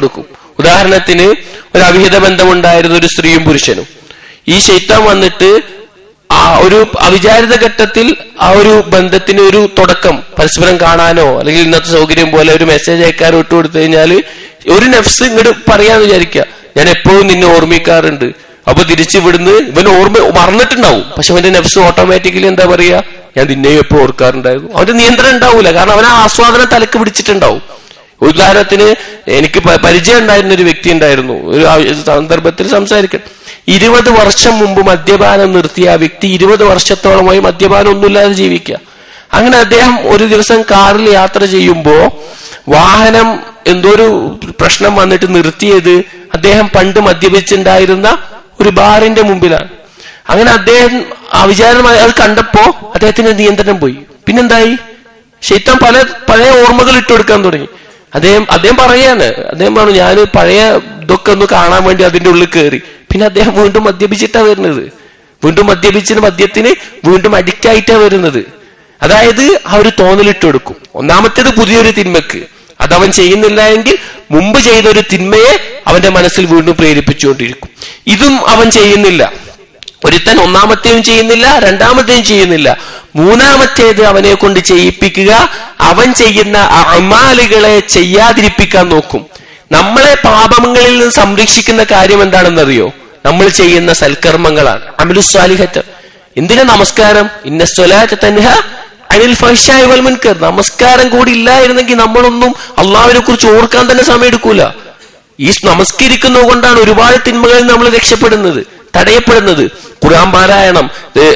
ഉദാഹരണത്തിന് ഒരു അവിഹിത ബന്ധമുണ്ടായിരുന്ന ഒരു സ്ത്രീയും പുരുഷനും ഈ ശൈത്താൻ വന്നിട്ട് ആ ഒരു അവിചാരിത ഘട്ടത്തിൽ ആ ഒരു ബന്ധത്തിന് ഒരു തുടക്കം പരസ്പരം കാണാനോ അല്ലെങ്കിൽ ഇന്നത്തെ സൗകര്യം പോലെ ഒരു മെസ്സേജ് അയക്കാനോ ഇട്ട് കൊടുത്തു കഴിഞ്ഞാൽ ഒരു നെഫ്സ് ഇങ്ങോട്ട് പറയാന്ന് വിചാരിക്കുക ഞാൻ എപ്പോഴും നിന്നെ ഓർമ്മിക്കാറുണ്ട് അപ്പൊ തിരിച്ച് ഇവിടുന്ന് ഇവൻ ഓർമ്മ മറന്നിട്ടുണ്ടാവും പക്ഷെ അവന്റെ നെഫ്സ് ഓട്ടോമാറ്റിക്കലി എന്താ പറയാ ഞാൻ നിന്നെയും എപ്പോഴും ഓർക്കാറുണ്ടായിരുന്നു അവന്റെ നിയന്ത്രണം ഉണ്ടാവൂല കാരണം അവൻ ആ ആസ്വാദനം തലക്ക് പിടിച്ചിട്ടുണ്ടാവും ഉദാഹരണത്തിന് എനിക്ക് പ- പരിചയം ഉണ്ടായിരുന്ന ഒരു വ്യക്തി ഉണ്ടായിരുന്നു ഒരു ആ- സന്ദർഭത്തിൽ സംസാരിക്കണം ഇരുപത് വർഷം മുമ്പ് മദ്യപാനം നിർത്തിയ ആ വ്യക്തി ഇരുപത് വർഷത്തോളമായി മദ്യപാനം ഒന്നുമില്ലാതെ ജീവിക്കുക അങ്ങനെ അദ്ദേഹം ഒരു ദിവസം കാറിൽ യാത്ര ചെയ്യുമ്പോ വാഹനം എന്തോ ഒരു പ്രശ്നം വന്നിട്ട് നിർത്തിയത് അദ്ദേഹം പണ്ട് മദ്യപിച്ചിട്ടുണ്ടായിരുന്ന ഒരു ബാറിന്റെ മുമ്പിലാണ് അങ്ങനെ അദ്ദേഹം അവിചാരമായി അത് കണ്ടപ്പോ അദ്ദേഹത്തിന്റെ നിയന്ത്രണം പോയി പിന്നെന്തായി ഷെയ്ത്താൻ പല പഴയ ഓർമ്മകൾ ഇട്ടുകൊടുക്കാൻ തുടങ്ങി അദ്ദേഹം അദ്ദേഹം പറയാണ് അദ്ദേഹം പറഞ്ഞു ഞാൻ പഴയ ഇതൊക്കെ ഒന്ന് കാണാൻ വേണ്ടി അതിന്റെ ഉള്ളിൽ കയറി പിന്നെ അദ്ദേഹം വീണ്ടും മദ്യപിച്ചിട്ടാ വരുന്നത് വീണ്ടും മദ്യപിച്ചിന് മദ്യത്തിന് വീണ്ടും അഡിക്റ്റ് ആയിട്ടാ വരുന്നത് അതായത് ആ ഒരു തോന്നലിട്ട് കൊടുക്കും ഒന്നാമത്തേത് പുതിയൊരു തിന്മക്ക് അതവൻ ചെയ്യുന്നില്ല എങ്കിൽ മുമ്പ് ചെയ്ത ഒരു തിന്മയെ അവന്റെ മനസ്സിൽ വീണ്ടും പ്രേരിപ്പിച്ചുകൊണ്ടിരിക്കും ഇതും അവൻ ചെയ്യുന്നില്ല ഒരുത്തൻ ഒന്നാമത്തെയും ചെയ്യുന്നില്ല രണ്ടാമത്തെയും ചെയ്യുന്നില്ല മൂന്നാമത്തേത് അവനെ കൊണ്ട് ചെയ്യിപ്പിക്കുക അവൻ ചെയ്യുന്ന അമാലുകളെ ചെയ്യാതിരിപ്പിക്കാൻ നോക്കും നമ്മളെ പാപങ്ങളിൽ നിന്ന് സംരക്ഷിക്കുന്ന കാര്യം എന്താണെന്നറിയോ നമ്മൾ ചെയ്യുന്ന സൽക്കർമ്മങ്ങളാണ് അമലുസ്വാലിഹത്ത് എന്തിനാ നമസ്കാരം ഇന്ന സ്വലാറ്റ് തൻഹ അനിൽ ഫഹ്ഷായി വൽ മുൻകർ നമസ്കാരം കൂടി ഇല്ലായിരുന്നെങ്കിൽ നമ്മളൊന്നും അള്ളാഹുവിനെ കുറിച്ച് ഓർക്കാൻ തന്നെ സമയം എടുക്കൂല ഈ നമസ്കരിക്കുന്നത് കൊണ്ടാണ് ഒരുപാട് തിന്മകളിൽ നമ്മൾ രക്ഷപ്പെടുന്നത് തടയപ്പെടുന്നത് ഖുർആൻ പാരായണം ഇത്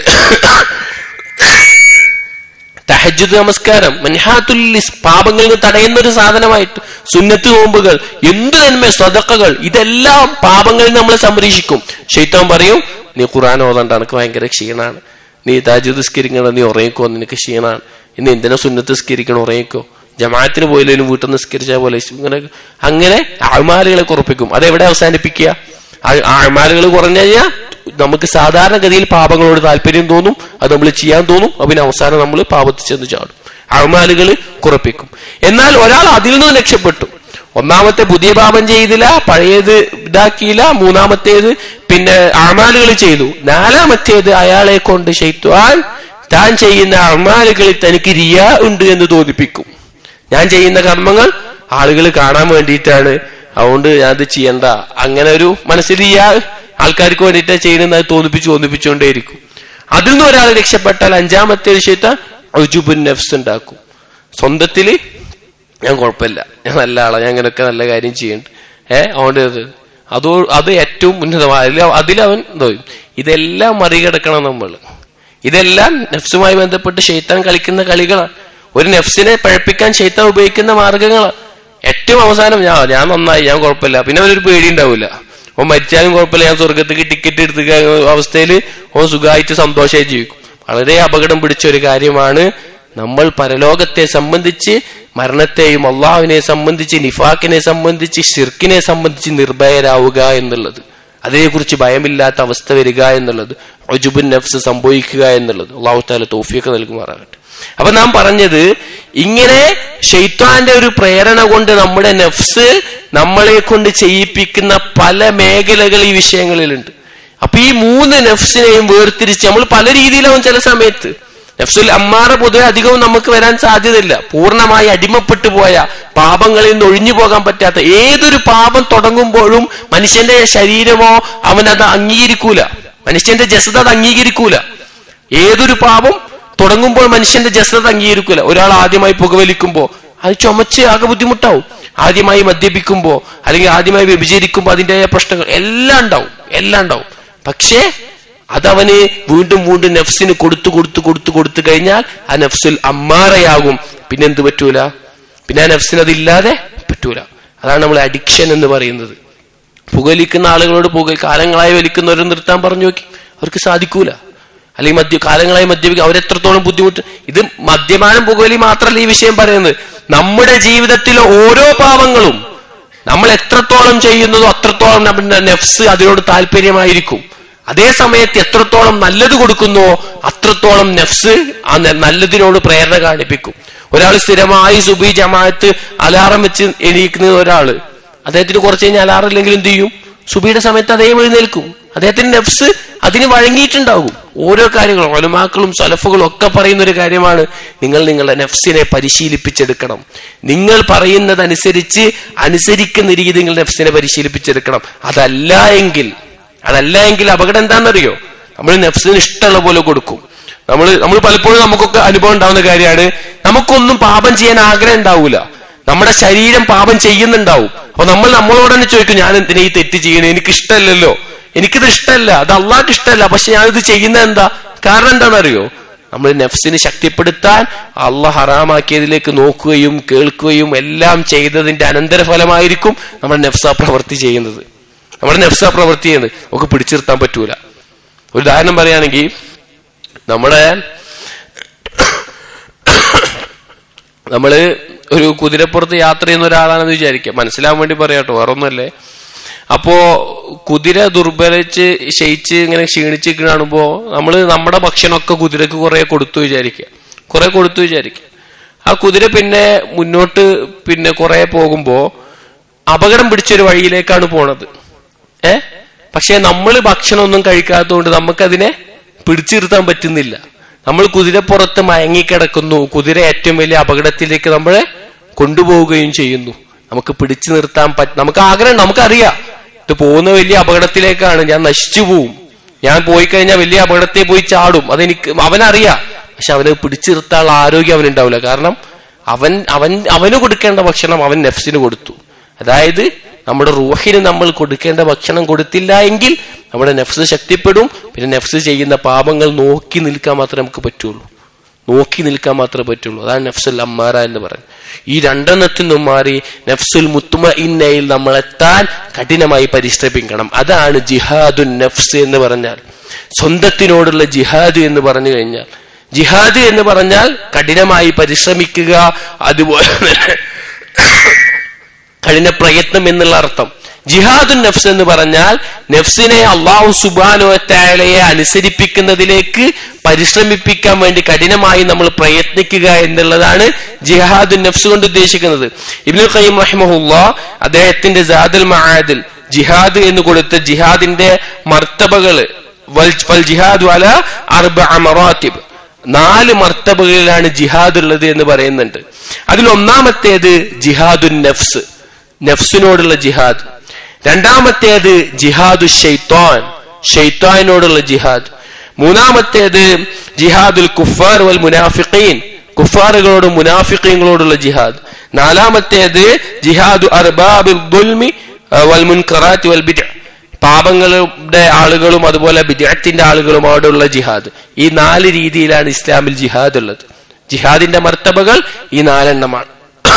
തഹജുദ് നമസ്കാരം മൻഹാത്തുല്ലിസ് പാപങ്ങളിൽ നിന്ന് തടയുന്ന ഒരു സാധനമായിട്ട് സുന്നത്ത് നോമ്പുകൾ എന്ത് നന്മ സ്വതക്കകൾ ഇതെല്ലാം പാപങ്ങളിൽ നമ്മളെ സംരക്ഷിക്കും ഷെയ്ത്താൻ പറയും നീ ഖുർആൻ ഓതണ്ട എനിക്ക് ഭയങ്കര ക്ഷീണാണ് നീ താജുദ് സ്കരിക്കണം നീ ഉറങ്ങിക്കോ നിനക്ക് ക്ഷീണാണ് ഇന്ന് എന്തിനാ സുന്നത്ത് സ്കരിക്കണം ഉറങ്ങിക്കോ ജമാഅത്തിന് പോയില്ലേലും വീട്ടിൽ നിസ്കരിച്ച പോലെ ഇങ്ങനെ അങ്ങനെ ആഴ്മാലുകളെ കുറപ്പിക്കും അതെവിടെ അവസാനിപ്പിക്കുക ആഴ്മാലുകൾ കുറഞ്ഞു കഴിഞ്ഞാൽ നമുക്ക് സാധാരണഗതിയിൽ പാപങ്ങളോട് താല്പര്യം തോന്നും അത് നമ്മൾ ചെയ്യാൻ തോന്നും അപ്പൊ പിന്നെ അവസാനം നമ്മൾ പാപത്തിൽ ചെന്ന് ചാടും അഴ്മാലുകൾ കുറപ്പിക്കും എന്നാൽ ഒരാൾ അതിൽ നിന്ന് രക്ഷപ്പെട്ടു ഒന്നാമത്തെ പുതിയ പാപം ചെയ്തില്ല പഴയത് ഇതാക്കിയില്ല മൂന്നാമത്തേത് പിന്നെ അമാലുകൾ ചെയ്തു നാലാമത്തേത് അയാളെ കൊണ്ട് ഷെയ്ത്തുവാൻ താൻ ചെയ്യുന്ന അമാലുകളിൽ തനിക്ക് റിയ ഉണ്ട് എന്ന് തോന്നിപ്പിക്കും ഞാൻ ചെയ്യുന്ന കർമ്മങ്ങൾ ആളുകൾ കാണാൻ വേണ്ടിയിട്ടാണ് അതുകൊണ്ട് ഞാൻ അത് ചെയ്യണ്ട അങ്ങനെ ഒരു മനസ്സിൽ റിയ ആൾക്കാർക്ക് വേണ്ടിയിട്ട് ചെയ്യുന്നത് തോന്നിപ്പിച്ച് തോന്നിപ്പിച്ചുകൊണ്ടേയിരിക്കും അതിൽ നിന്ന് ഒരാൾ രക്ഷപ്പെട്ടാൽ അഞ്ചാമത്തെ വിഷയത്തെ അജുബുൻ നഫ്സ് ഉണ്ടാക്കും സ്വന്തത്തില് ഞാൻ കുഴപ്പമില്ല ഞാൻ നല്ല ആളാ ഞാൻ ഇങ്ങനെയൊക്കെ നല്ല കാര്യം ചെയ്യുന്നുണ്ട് ഏഹ് അതുകൊണ്ട് അത് അതോ അത് ഏറ്റവും ഉന്നതമായ അതിൽ- അതിലവൻ എന്തോ ഇതെല്ലാം മറികടക്കണം നമ്മൾ ഇതെല്ലാം നെഫ്സുമായി ബന്ധപ്പെട്ട് ഷെയ്ത്താൻ കളിക്കുന്ന കളികളാണ് ഒരു നെഫ്സിനെ പഴപ്പിക്കാൻ ഷെയ്ത്താൻ ഉപയോഗിക്കുന്ന മാർഗങ്ങളാണ് ഏറ്റവും അവസാനം ഞാൻ ഞാൻ നന്നായി ഞാൻ കുഴപ്പമില്ല പിന്നെ അവനൊരു പേടി ഉണ്ടാവില്ല ഓൻ മരിച്ചാലും കുഴപ്പമില്ല ഞാൻ സ്വർഗത്തേക്ക് ടിക്കറ്റ് എടുത്ത അവസ്ഥയിൽ ഓൻ സുഖമായിട്ട് സന്തോഷമായി ജീവിക്കും വളരെ അപകടം പിടിച്ച ഒരു കാര്യമാണ് നമ്മൾ പരലോകത്തെ സംബന്ധിച്ച് മരണത്തെയും അള്ളാഹുവിനെ സംബന്ധിച്ച് നിഫാക്കിനെ സംബന്ധിച്ച് ഷിർക്കിനെ സംബന്ധിച്ച് നിർഭയരാവുക എന്നുള്ളത് അതിനെക്കുറിച്ച് ഭയമില്ലാത്ത അവസ്ഥ വരിക എന്നുള്ളത് ഒജുബുൻ നഫ്സ് സംഭവിക്കുക എന്നുള്ളത് അള്ളാഹു താല തോഫിയൊക്കെ നൽകുമാറാകട്ടെ അപ്പൊ നാം പറഞ്ഞത് ഇങ്ങനെ ഷെയ്ത്താന്റെ ഒരു പ്രേരണ കൊണ്ട് നമ്മുടെ നഫ്സ് നമ്മളെ കൊണ്ട് ചെയ്യിപ്പിക്കുന്ന പല മേഖലകൾ ഈ വിഷയങ്ങളിലുണ്ട് അപ്പൊ ഈ മൂന്ന് നഫ്സിനെയും വേർതിരിച്ച് നമ്മൾ പല രീതിയിലാവും ചില സമയത്ത് നഫ്സുൽ അമ്മാറ പൊതുവെ അധികവും നമുക്ക് വരാൻ സാധ്യതയില്ല പൂർണ്ണമായി അടിമപ്പെട്ടു പോയ പാപങ്ങളിൽ നിന്ന് ഒഴിഞ്ഞു പോകാൻ പറ്റാത്ത ഏതൊരു പാപം തുടങ്ങുമ്പോഴും മനുഷ്യന്റെ ശരീരമോ അവനത് അംഗീകരിക്കൂല മനുഷ്യന്റെ ജസത അത് അംഗീകരിക്കൂല ഏതൊരു പാപം തുടങ്ങുമ്പോൾ മനുഷ്യന്റെ ജസത അംഗീകരിക്കൂല ഒരാൾ ആദ്യമായി പുകവലിക്കുമ്പോ അത് ചുമച്ച് ആകെ ബുദ്ധിമുട്ടാവും ആദ്യമായി മദ്യപിക്കുമ്പോ അല്ലെങ്കിൽ ആദ്യമായി വ്യഭിചരിക്കുമ്പോ അതിന്റെ പ്രശ്നങ്ങൾ എല്ലാം ഉണ്ടാവും എല്ലാം ഉണ്ടാവും പക്ഷേ അതവന് വീണ്ടും വീണ്ടും നഫ്സിന് കൊടുത്തു കൊടുത്തു കൊടുത്തു കൊടുത്തു കഴിഞ്ഞാൽ ആ നഫ്സുൽ അമ്മാറയാകും പിന്നെ എന്ത് പറ്റൂല പിന്നെ ആ നഫ്സിന് അതില്ലാതെ പറ്റൂല അതാണ് നമ്മൾ അഡിക്ഷൻ എന്ന് പറയുന്നത് പുകവലിക്കുന്ന ആളുകളോട് പുക കാലങ്ങളായി വലിക്കുന്നവരെ നിർത്താൻ പറഞ്ഞു നോക്കി അവർക്ക് സാധിക്കൂല അല്ലെങ്കിൽ മദ്യ കാലങ്ങളായി മദ്യപിക്കുക അവരെത്രത്തോളം ബുദ്ധിമുട്ട് ഇത് മദ്യപാനം പുകവലി മാത്രമല്ല ഈ വിഷയം പറയുന്നത് നമ്മുടെ ജീവിതത്തിലെ ഓരോ പാവങ്ങളും നമ്മൾ എത്രത്തോളം ചെയ്യുന്നതോ അത്രത്തോളം നമ്മുടെ നെഫ്സ് അതിനോട് താല്പര്യമായിരിക്കും അതേ സമയത്ത് എത്രത്തോളം നല്ലത് കൊടുക്കുന്നുവോ അത്രത്തോളം നെഫ്സ് ആ ന- നല്ലതിനോട് പ്രേരണ കാണിപ്പിക്കും ഒരാൾ സ്ഥിരമായി സുബി ജമാഅത്ത് അലാറം വെച്ച് എണീക്കുന്ന ഒരാള് അദ്ദേഹത്തിന് കുറച്ച് കഴിഞ്ഞാൽ അലാറില്ലെങ്കിൽ എന്ത് ചെയ്യും സുബിയുടെ സമയത്ത് അതേ എഴുന്നേൽക്കും അദ്ദേഹത്തിന്റെ നെഫ്സ് അതിന് വഴങ്ങിയിട്ടുണ്ടാകും ഓരോ കാര്യങ്ങളും ഒലമാക്കളും സലഫുകളും ഒക്കെ പറയുന്ന ഒരു കാര്യമാണ് നിങ്ങൾ നിങ്ങളുടെ നെഫ്സിനെ പരിശീലിപ്പിച്ചെടുക്കണം നിങ്ങൾ പറയുന്നതനുസരിച്ച് അനുസരിക്കുന്ന രീതി നിങ്ങൾ നെഫ്സിനെ പരിശീലിപ്പിച്ചെടുക്കണം അതല്ല എങ്കിൽ അതല്ല എങ്കിൽ അപകടം എന്താണെന്നറിയോ നമ്മൾ നെഫ്സിന് ഇഷ്ടമുള്ള പോലെ കൊടുക്കും നമ്മൾ നമ്മൾ പലപ്പോഴും നമുക്കൊക്കെ അനുഭവം ഉണ്ടാവുന്ന കാര്യമാണ് നമുക്കൊന്നും പാപം ചെയ്യാൻ ആഗ്രഹം ഉണ്ടാവൂല നമ്മുടെ ശരീരം പാപം ചെയ്യുന്നുണ്ടാവും അപ്പൊ നമ്മൾ നമ്മളോട് തന്നെ ചോദിക്കും ഞാൻ എന്തിനാ ഈ തെറ്റ് ചെയ്യണേ എനിക്ക് ഇഷ്ടമല്ലല്ലോ എനിക്കിത് ഇഷ്ടമല്ല അത് അള്ളാഹ്ക്ക് ഇഷ്ടമല്ല പക്ഷെ ഞാനിത് ചെയ്യുന്നത് എന്താ കാരണം എന്താണെന്നറിയോ നമ്മൾ നെഫ്സിന് ശക്തിപ്പെടുത്താൻ അള്ളാഹ് ഹറാമാക്കിയതിലേക്ക് നോക്കുകയും കേൾക്കുകയും എല്ലാം ചെയ്തതിന്റെ അനന്തരഫലമായിരിക്കും നമ്മുടെ നെഫ്സ പ്രവൃത്തി ചെയ്യുന്നത് നമ്മുടെ നെഫ്സ പ്രവൃത്തി ചെയ്യുന്നത് നമുക്ക് പിടിച്ചു നിർത്താൻ പറ്റൂല ഒരു ഉദാഹരണം പറയുകയാണെങ്കിൽ നമ്മുടെ നമ്മള് ഒരു കുതിരപ്പുറത്ത് യാത്ര ചെയ്യുന്ന ഒരാളാണെന്ന് വിചാരിക്കുക മനസ്സിലാവാൻ വേണ്ടി പറയാട്ടോ വേറൊന്നുമല്ലേ അപ്പോ കുതിര ദുർബലിച്ച് ക്ഷയിച്ച് ഇങ്ങനെ ക്ഷീണിച്ച് കാണുമ്പോ നമ്മള് നമ്മുടെ ഭക്ഷണമൊക്കെ കുതിരക്ക് കുറെ കൊടുത്തു വിചാരിക്കുക കുറെ കൊടുത്തു വിചാരിക്കുക ആ കുതിര പിന്നെ മുന്നോട്ട് പിന്നെ കുറെ പോകുമ്പോ അപകടം പിടിച്ചൊരു വഴിയിലേക്കാണ് പോണത് ഏ പക്ഷെ നമ്മൾ ഭക്ഷണമൊന്നും കഴിക്കാത്തതുകൊണ്ട് നമുക്കതിനെ പിടിച്ചു നിർത്താൻ പറ്റുന്നില്ല നമ്മൾ കുതിരപ്പുറത്ത് മയങ്ങിക്കിടക്കുന്നു കുതിര ഏറ്റവും വലിയ അപകടത്തിലേക്ക് നമ്മളെ കൊണ്ടുപോവുകയും ചെയ്യുന്നു നമുക്ക് പിടിച്ചു നിർത്താൻ പറ്റ നമുക്ക് ആഗ്രഹം നമുക്കറിയാം ഇത് പോകുന്ന വലിയ അപകടത്തിലേക്കാണ് ഞാൻ നശിച്ചു പോവും ഞാൻ പോയി കഴിഞ്ഞാൽ വലിയ അപകടത്തെ പോയി ചാടും അതെനിക്ക് അവനറിയാം പക്ഷെ അവന് പിടിച്ചു നിർത്താനുള്ള ആരോഗ്യം അവനുണ്ടാവില്ല കാരണം അവൻ അവൻ അവന് കൊടുക്കേണ്ട ഭക്ഷണം അവൻ നെഫ്സിന് കൊടുത്തു അതായത് നമ്മുടെ റൂഹിന് നമ്മൾ കൊടുക്കേണ്ട ഭക്ഷണം കൊടുത്തില്ല എങ്കിൽ നമ്മുടെ നെഫ്സ് ശക്തിപ്പെടും പിന്നെ നെഫ്സ് ചെയ്യുന്ന പാപങ്ങൾ നോക്കി നിൽക്കാൻ മാത്രമേ നമുക്ക് പറ്റുള്ളൂ നോക്കി നിൽക്കാൻ മാത്രമേ പറ്റുള്ളൂ അതാണ് നഫ്സുൽ അമ്മാര എന്ന് പറയുന്നത് ഈ രണ്ടെണ്ണത്തിൽ നിന്നും മാറി നഫ്സുൽ മുത്തുമ ഇന്നയിൽ നമ്മൾ എത്താൻ കഠിനമായി പരിശ്രമിക്കണം അതാണ് ജിഹാദുൻ നഫ്സ് എന്ന് പറഞ്ഞാൽ സ്വന്തത്തിനോടുള്ള ജിഹാദ് എന്ന് പറഞ്ഞു കഴിഞ്ഞാൽ ജിഹാദ് എന്ന് പറഞ്ഞാൽ കഠിനമായി പരിശ്രമിക്കുക അതുപോലെ തന്നെ കഠിന പ്രയത്നം എന്നുള്ള അർത്ഥം ജിഹാദുൻ നഫ്സ് എന്ന് പറഞ്ഞാൽ നഫ്സിനെ അള്ളാഹു സുബാനുവറ്റായാലയെ അനുസരിപ്പിക്കുന്നതിലേക്ക് പരിശ്രമിപ്പിക്കാൻ വേണ്ടി കഠിനമായി നമ്മൾ പ്രയത്നിക്കുക എന്നുള്ളതാണ് ജിഹാദുൻ നഫ്സ് കൊണ്ട് ഉദ്ദേശിക്കുന്നത് ഇബ്നുൽ ഖയ്യിം റഹിമഹുല്ല അദ്ദേഹത്തിന്റെ ജാദുൽ മഹാദിൽ ജിഹാദ് എന്ന് കൊടുത്ത ജിഹാദിന്റെ മർത്തബകള് വൽ ജിഹാദ് അല അർബ മറാത്തിബ് നാല് മർത്തബകളിലാണ് ജിഹാദ് ഉള്ളത് എന്ന് പറയുന്നുണ്ട് അതിൽ ഒന്നാമത്തേത് ജിഹാദുൻ നഫ്സ് നഫ്സിനോടുള്ള ജിഹാദ് രണ്ടാമത്തേത് ജിഹാദു ഷെയ്ത്താൻ ഷെയ്ത്താനോടുള്ള ജിഹാദ് മൂന്നാമത്തേത് ജിഹാദുൽ കുഫാർ വൽ മുനാഫിഖീൻ കുഫാറുകളോടും മുനാഫിഖീങ്ങളോടുള്ള ജിഹാദ് നാലാമത്തേത് ജിഹാദു അർബാബിൽ ദുൽമി വൽ മുൻകറാത്ത് വൽ ബിദ്അ പാപങ്ങളുടെ ആളുകളും അതുപോലെ ബിദ്അത്തിന്റെ ആളുകളുമായിട്ടുള്ള ജിഹാദ് ഈ നാല് രീതിയിലാണ് ഇസ്ലാമിൽ ജിഹാദ് ഉള്ളത് ജിഹാദിന്റെ മർത്തബകൾ ഈ നാലെണ്ണമാണ്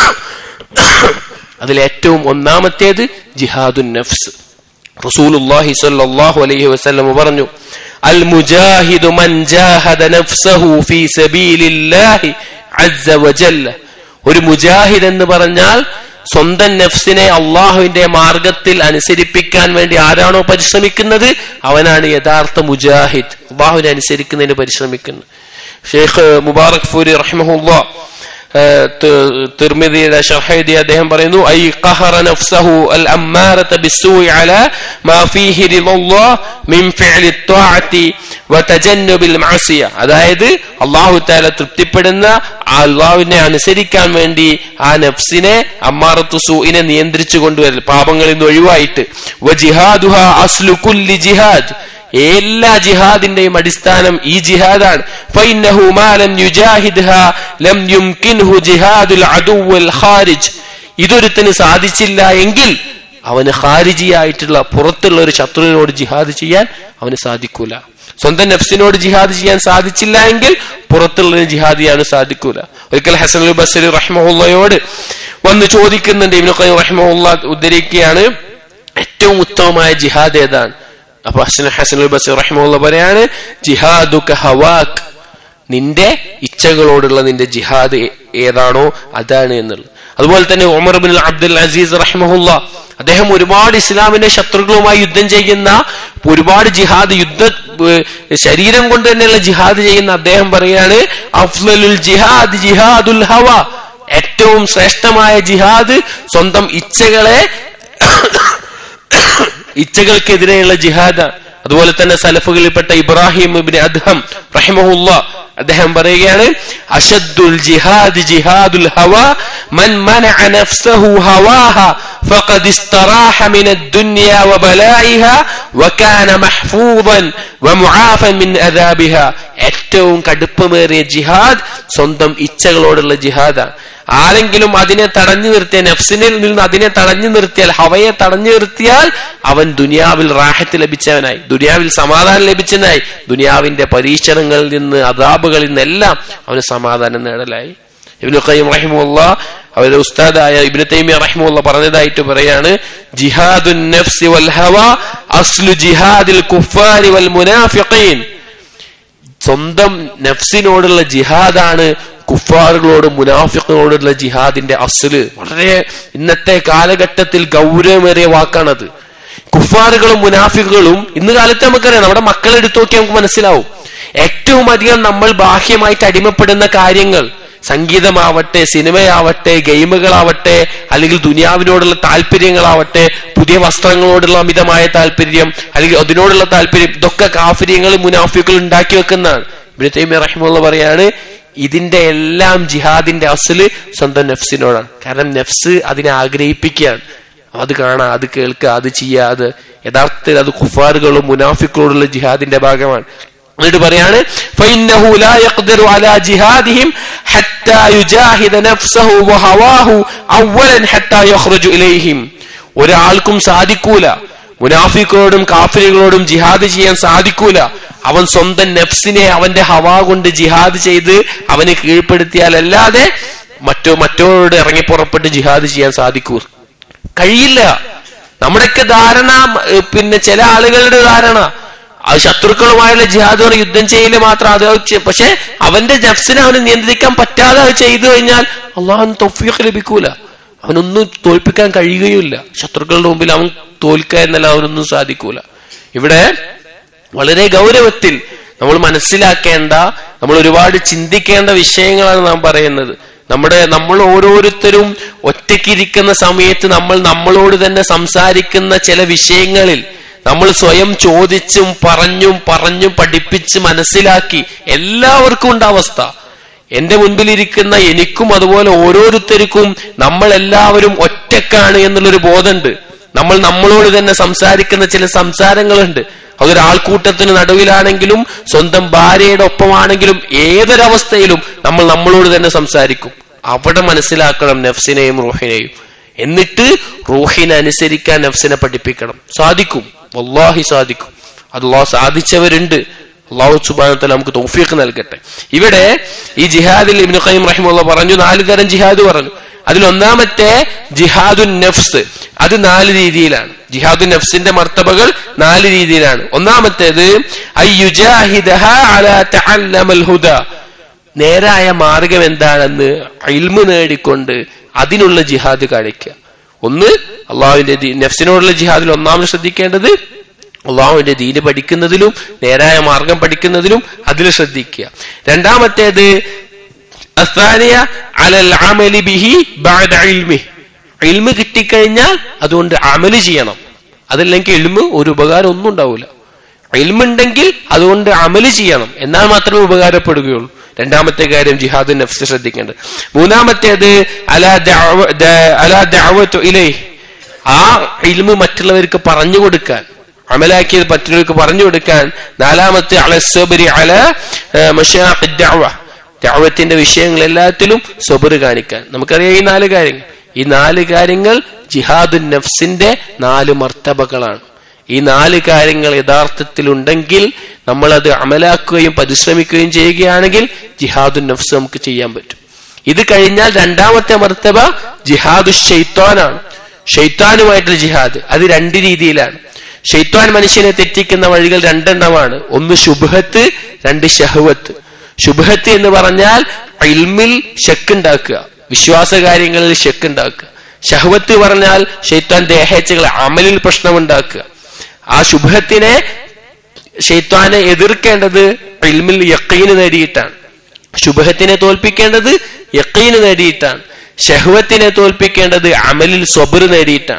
അതിൽ ഏറ്റവും ഒന്നാമത്തേത് ജിഹാദുൻ നഫ്സ് റസൂലുള്ളാഹി സ്വല്ലല്ലാഹു അലൈഹി വസല്ലം പറഞ്ഞു അൽ മുജാഹിദു മൻ ജാഹദ നഫ്സഹു ഫീ സബീലില്ലാഹി അസ്സ വജല്ല ഒരു മുജാഹിദ് എന്ന് പറഞ്ഞാൽ സ്വന്തം നഫ്സിനെ അള്ളാഹുവിന്റെ മാർഗത്തിൽ അനുസരിപ്പിക്കാൻ വേണ്ടി ആരാണോ പരിശ്രമിക്കുന്നത് അവനാണ് യഥാർത്ഥ മുജാഹിദ് അള്ളാഹുവിനെ അനുസരിക്കുന്നതിന് പരിശ്രമിക്കുന്നത് ഷെയ്ഖ് മുബാറക് ഫൂരി റഹ്മഹുല്ല തിർമിദിയുടെ ഷഹൈദി അദ്ദേഹം പറയുന്നു ഐ ഖഹറ നഫ്സഹു അൽ അമ്മാറത ബിസ്സൂഇ അലാ മാ ഫീഹി റിളല്ലാഹ് മിൻ ഫിഅലി ത്വാഅതി വതജന്നുബിൽ മഅസിയ അതായത് അല്ലാഹു തആല തൃപ്തിപ്പെടുന്ന അള്ളാഹുവിനെ അനുസരിക്കാൻ വേണ്ടി ആ നഫ്സിനെ അമ്മാറത്തു സൂഇനെ നിയന്ത്രിച്ചു കൊണ്ടുവരൽ പാപങ്ങളിൽ നിന്ന് ഒഴിവായിട്ട് വജിഹാദുഹ അസ്ലു കുല്ലി ജിഹാദ് എല്ലാ ജിഹാദിന്റെയും അടിസ്ഥാനം ഈ ജിഹാദാണ് ഫൈന്നഹു മാലം യുജാഹിദ്ഹ ലം യുംകിൻഹു ജിഹാദുൽ അദുവൽ ഖാരിജ് ഇതൊരുത്തിന് സാധിച്ചില്ല എങ്കിൽ അവന് ഖാരിജിയായിട്ടുള്ള പുറത്തുള്ള ഒരു ശത്രുവിനോട് ജിഹാദ് ചെയ്യാൻ അവന് സാധിക്കൂല സ്വന്തം നഫ്സിനോട് ജിഹാദ് ചെയ്യാൻ സാധിച്ചില്ല എങ്കിൽ പുറത്തുള്ള ജിഹാദ് ചെയ്യാൻ സാധിക്കൂല ഒരിക്കൽ ഹസൻ അൽ ബസരി റഹ്മുള്ളയോട് വന്ന് ചോദിക്കുന്നുണ്ട് ഇബ്നു ഖയ്യിം റഹ്മുള്ള ഉദ്ധരിക്കുകയാണ് ഏറ്റവും ഉത്തമമായ ജിഹാദ് ഏതാണ് അപ്പൊ ഹസൻ ഹസൻ അൽ ബസീർ റഹ്മുള്ള പറയാണ് ജിഹാദുക ഹവാക്ക് നിന്റെ ഇച്ഛകളോടുള്ള നിന്റെ ജിഹാദ് ഏതാണോ അതാണ് എന്നുള്ളത് അതുപോലെ തന്നെ ഉമർ ബിൻ അബ്ദുൽ അസീസ് റഹ്മുല്ല അദ്ദേഹം ഒരുപാട് ഇസ്ലാമിന്റെ ശത്രുക്കളുമായി യുദ്ധം ചെയ്യുന്ന ഒരുപാട് ജിഹാദ് യുദ്ധ ശരീരം കൊണ്ട് തന്നെയുള്ള ജിഹാദ് ചെയ്യുന്ന അദ്ദേഹം പറയാണ് അഫ്ലലുൽ ജിഹാദ് ജിഹാദുൽ ഹവ ഏറ്റവും ശ്രേഷ്ഠമായ ജിഹാദ് സ്വന്തം ഇച്ഛകളെ ഇച്ഛകൾക്കെതിരെയുള്ള ജിഹാദ അതുപോലെ തന്നെ സലഫുകളിൽപ്പെട്ട ഇബ്രാഹിം ഇബ്നു അദ്ഹം റഹിമഹുല്ല അദ്ദേഹം പറയുകയാണ് അഷദ്ദുൽ ജിഹാദ് ജിഹാദുൽ ഹവ മൻ മനഅ നഫ്സഹു ഹവാഹ ഫഖദ് ഇസ്തറാഹ മിന الدنيا وبلائها وكان محفوظا ومعافا من عذابها ഏറ്റവും കടുപ്പമേറിയ ജിഹാദ് സ്വന്തം ഇച്ഛകളോടുള്ള ജിഹാദാണ് ആരെങ്കിലും അതിനെ തടഞ്ഞു നിർത്തിയ നഫ്സിനിൽ നിന്ന് അതിനെ തടഞ്ഞു നിർത്തിയാൽ ഹവയെ തടഞ്ഞു നിർത്തിയാൽ അവൻ ദുനിയാവിൽ റാഹത്ത് ലഭിച്ചവനായി ദുനിയാവിൽ സമാധാനം ലഭിച്ചവനായി ദുനിയാവിന്റെ പരീക്ഷണങ്ങളിൽ നിന്ന് അതാബുകളിൽ നിന്നെല്ലാം അവന് സമാധാനം നേടലായി ഇബ്നു ഖയ്യിം റഹിമുള്ള അവരുടെ ഉസ്താദായ ഇബ്നു തൈമിയ റഹിമുള്ള പറഞ്ഞതായിട്ട് പറയാണ് ജിഹാദുൻ നഫ്സി വൽ ഹവ അസ്ലു ജിഹാദിൽ കുഫാരി വൽ മുനാഫിഖീൻ സ്വന്തം നഫ്സിനോടുള്ള ജിഹാദാണ് കുഫാറുകളോടും മുനാഫിഖിനോടുള്ള ജിഹാദിന്റെ അസല് വളരെ ഇന്നത്തെ കാലഘട്ടത്തിൽ ഗൗരവമേറിയ വാക്കാണത് കുഫാറുകളും മുനാഫിക്കുകളും ഇന്ന് കാലത്ത് നമുക്കറിയാം നമ്മുടെ മക്കളെ എടുത്തു നോക്കിയാൽ നമുക്ക് മനസ്സിലാവും ഏറ്റവും അധികം നമ്മൾ ബാഹ്യമായിട്ട് അടിമപ്പെടുന്ന കാര്യങ്ങൾ സംഗീതമാവട്ടെ സിനിമയാവട്ടെ ഗെയിമുകളാവട്ടെ അല്ലെങ്കിൽ ദുനിയാവിനോടുള്ള താല്പര്യങ്ങളാവട്ടെ പുതിയ വസ്ത്രങ്ങളോടുള്ള അമിതമായ താല്പര്യം അല്ലെങ്കിൽ അതിനോടുള്ള താല്പര്യം ഇതൊക്കെ കാഫര്യങ്ങൾ മുനാഫികൾ ഉണ്ടാക്കി വെക്കുന്നതാണ് ഇബ്നു തൈമിയ റഹിമുള്ള പറയാണ് ഇതിന്റെ എല്ലാം ജിഹാദിന്റെ അസല് സ്വന്തം നഫ്സിനോടാണ് കാരണം നഫ്സ് അതിനെ ആഗ്രഹിപ്പിക്കുകയാണ് അത് കാണാം അത് കേൾക്കുക അത് ചെയ്യുക അത് യഥാർത്ഥത്തിൽ അത് കുഫാറുകളും മുനാഫിക്കുകളോടുള്ള ജിഹാദിന്റെ ഭാഗമാണ് എന്നിട്ട് പറയാണ് فإنه لا يقدر على جهادهم حتى يجاهد نفسه وهواه أولا حتى يخرج إليهم ഒരാൾക്കും സാധിക്കൂല മുനാഫിക്കുകളോടും കാഫിലുകളോടും ജിഹാദ് ചെയ്യാൻ സാധിക്കൂല അവൻ സ്വന്തം നഫ്സിനെ അവന്റെ ഹവാ കൊണ്ട് ജിഹാദ് ചെയ്ത് അവനെ കീഴ്പ്പെടുത്തിയാലല്ലാതെ മറ്റോ മറ്റോരോട് ഇറങ്ങി പുറപ്പെട്ട് ജിഹാദ് ചെയ്യാൻ സാധിക്കൂ കഴിയില്ല നമ്മുടെയൊക്കെ ധാരണ ഏഹ്, പിന്നെ ചില ആളുകളുടെ ധാരണ അത് ശത്രുക്കളുമായുള്ള ജിഹാദ് പറഞ്ഞ യുദ്ധം ചെയ്യല് മാത്രം അത് ചെ- പക്ഷെ അവന്റെ നഫ്സിനെ അവന് നിയന്ത്രിക്കാൻ പറ്റാതെ അത് ചെയ്തു കഴിഞ്ഞാൽ അള്ളാഹു തൊഫീഖ് ലഭിക്കൂല അവനൊന്നും തോൽപ്പിക്കാൻ കഴിയുകയില്ല ശത്രുക്കളുടെ മുമ്പിൽ അവൻ തോൽക്കുക എന്നല്ല അവനൊന്നും സാധിക്കൂല ഇവിടെ വളരെ ഗൗരവത്തിൽ നമ്മൾ മനസ്സിലാക്കേണ്ട നമ്മൾ ഒരുപാട് ചിന്തിക്കേണ്ട വിഷയങ്ങളാണ് നാം പറയുന്നത് നമ്മുടെ നമ്മൾ ഓരോരുത്തരും ഒറ്റയ്ക്കിരിക്കുന്ന സമയത്ത് നമ്മൾ നമ്മളോട് തന്നെ സംസാരിക്കുന്ന ചില വിഷയങ്ങളിൽ നമ്മൾ സ്വയം ചോദിച്ചും പറഞ്ഞും പറഞ്ഞും പഠിപ്പിച്ച് മനസ്സിലാക്കി എല്ലാവർക്കും ഉണ്ട് അവസ്ഥ എന്റെ മുൻപിലിരിക്കുന്ന എനിക്കും അതുപോലെ ഓരോരുത്തർക്കും നമ്മൾ എല്ലാവരും ഒറ്റക്കാണ് എന്നുള്ളൊരു ബോധമുണ്ട് നമ്മൾ നമ്മളോട് തന്നെ സംസാരിക്കുന്ന ചില സംസാരങ്ങളുണ്ട് അതൊരു ആൾക്കൂട്ടത്തിന് നടുവിലാണെങ്കിലും സ്വന്തം ഭാര്യയുടെ ഒപ്പമാണെങ്കിലും ഏതൊരവസ്ഥയിലും നമ്മൾ നമ്മളോട് തന്നെ സംസാരിക്കും അവിടെ മനസ്സിലാക്കണം നഫ്സിനെയും റൂഹിനെയും എന്നിട്ട് റൂഹിനെ അനുസരിക്കാൻ നഫ്സിനെ പഠിപ്പിക്കണം സാധിക്കും വല്ലാഹി സാധിക്കും അള്ളാഹ് സാധിച്ചവരുണ്ട് അള്ളാഹു സുബാനത്തല നമുക്ക് തൗഫീഖ് നൽകട്ടെ ഇവിടെ ഈ ജിഹാദിൽ ഇബ്നു ഖയ്യിം റഹിമുള്ള പറഞ്ഞു നാല് തരം ജിഹാദ് പറഞ്ഞു അതിൽ ഒന്നാമത്തെ ജിഹാദുൻ നഫ്സ് അത് നാല് രീതിയിലാണ് ജിഹാദുൻ നഫ്സിന്റെ മർത്തബകൾ നാല് രീതിയിലാണ് ഒന്നാമത്തേത് അയ്യുജാഹിദഹ അലാ തഅല്ലമൽ ഹുദ നേരായ മാർഗം എന്താണെന്ന് ഇൽമു നേടിക്കൊണ്ട് അതിനുള്ള ജിഹാദ് കാണിക്കുക ഒന്ന് അള്ളാഹുവിന്റെ ദീ- നഫ്സിനോടുള്ള ജിഹാദിൽ ഒന്നാമത് ശ്രദ്ധിക്കേണ്ടത് അള്ളാഹുവിന്റെ ദീന് പഠിക്കുന്നതിലും നേരായ മാർഗം പഠിക്കുന്നതിലും അതിൽ ശ്രദ്ധിക്കുക രണ്ടാമത്തേത് അസ്താനിയ അലൽ അമലി ബിഹി ബഅദ ഇൽമി ഇൽമ് കിട്ടിക്കഴിഞ്ഞാൽ അതുകൊണ്ട് അമല് ചെയ്യണം അതല്ലെങ്കിൽ ഇൽമ് ഒരു ഉപകാരം ഒന്നും ഉണ്ടാവില്ല ഇൽമുണ്ടെങ്കിൽ അതുകൊണ്ട് അമല് ചെയ്യണം എന്നാൽ മാത്രമേ ഉപകാരപ്പെടുകയുള്ളൂ രണ്ടാമത്തെ കാര്യം ജിഹാദ് നഫ്സ് ശ്രദ്ധിക്കേണ്ടത് മൂന്നാമത്തേത് അലാ ദഅവ- ദ- അലാ ദഅവത്തു ഇലൈഹ് ആ ഇൽമ് മറ്റുള്ളവർക്ക് പറഞ്ഞു കൊടുക്കാൻ അമലാക്കിയത് മറ്റുള്ളവർക്ക് പറഞ്ഞു കൊടുക്കാൻ നാലാമത്തെ അലസബരി അല മഷാഖ് ദഅവ ദഅവത്തിന്റെ വിഷയങ്ങൾ എല്ലാത്തിലും സബർ കാണിക്കാൻ നമുക്കറിയാം ഈ നാല് കാര്യങ്ങൾ ഈ നാല് കാര്യങ്ങൾ ജിഹാദുൻ നഫ്സിന്റെ നാല് മർത്തബകളാണ് ഈ നാല് കാര്യങ്ങൾ യഥാർത്ഥത്തിൽ ഉണ്ടെങ്കിൽ നമ്മൾ അത് അമലാക്കുകയും പരിശ്രമിക്കുകയും ചെയ്യുകയാണെങ്കിൽ ജിഹാദുൻ നഫ്സ് നമുക്ക് ചെയ്യാൻ പറ്റും ഇത് കഴിഞ്ഞാൽ രണ്ടാമത്തെ മർത്തബ ജിഹാദു ഷെയ്ത്താനാണ് ഷെയ്ത്താനുമായിട്ടുള്ള ജിഹാദ് അത് രണ്ട് രീതിയിലാണ് ഷെയ്ത്താൻ മനുഷ്യനെ തെറ്റിക്കുന്ന വഴികൾ രണ്ടെണ്ണമാണ് ഒന്ന് ശുഭഹത്ത് രണ്ട് ഷഹവത്ത് ശുഭഹത്ത് എന്ന് പറഞ്ഞാൽ ഇൽമിൽ ഷെക്കുണ്ടാക്കുക വിശ്വാസ കാര്യങ്ങളിൽ ഷെക്കുണ്ടാക്കുക ഷഹവത്ത് പറഞ്ഞാൽ ഷെയ്ത്താൻ ദേഹേച്ഛകൾ അമലിൽ പ്രശ്നമുണ്ടാക്കുക ആ ശുഭത്തിനെ ഷെയ്ത്താനെ എതിർക്കേണ്ടത് ഇൽമിൽ യക്കീന് നേടിയിട്ടാണ് ശുഭഹത്തിനെ തോൽപ്പിക്കേണ്ടത് യക്കീന് നേടിയിട്ടാണ് ഷഹ്വത്തിനെ തോൽപ്പിക്കേണ്ടത് അമലിൽ സ്വബർ നേടിയിട്ടാണ്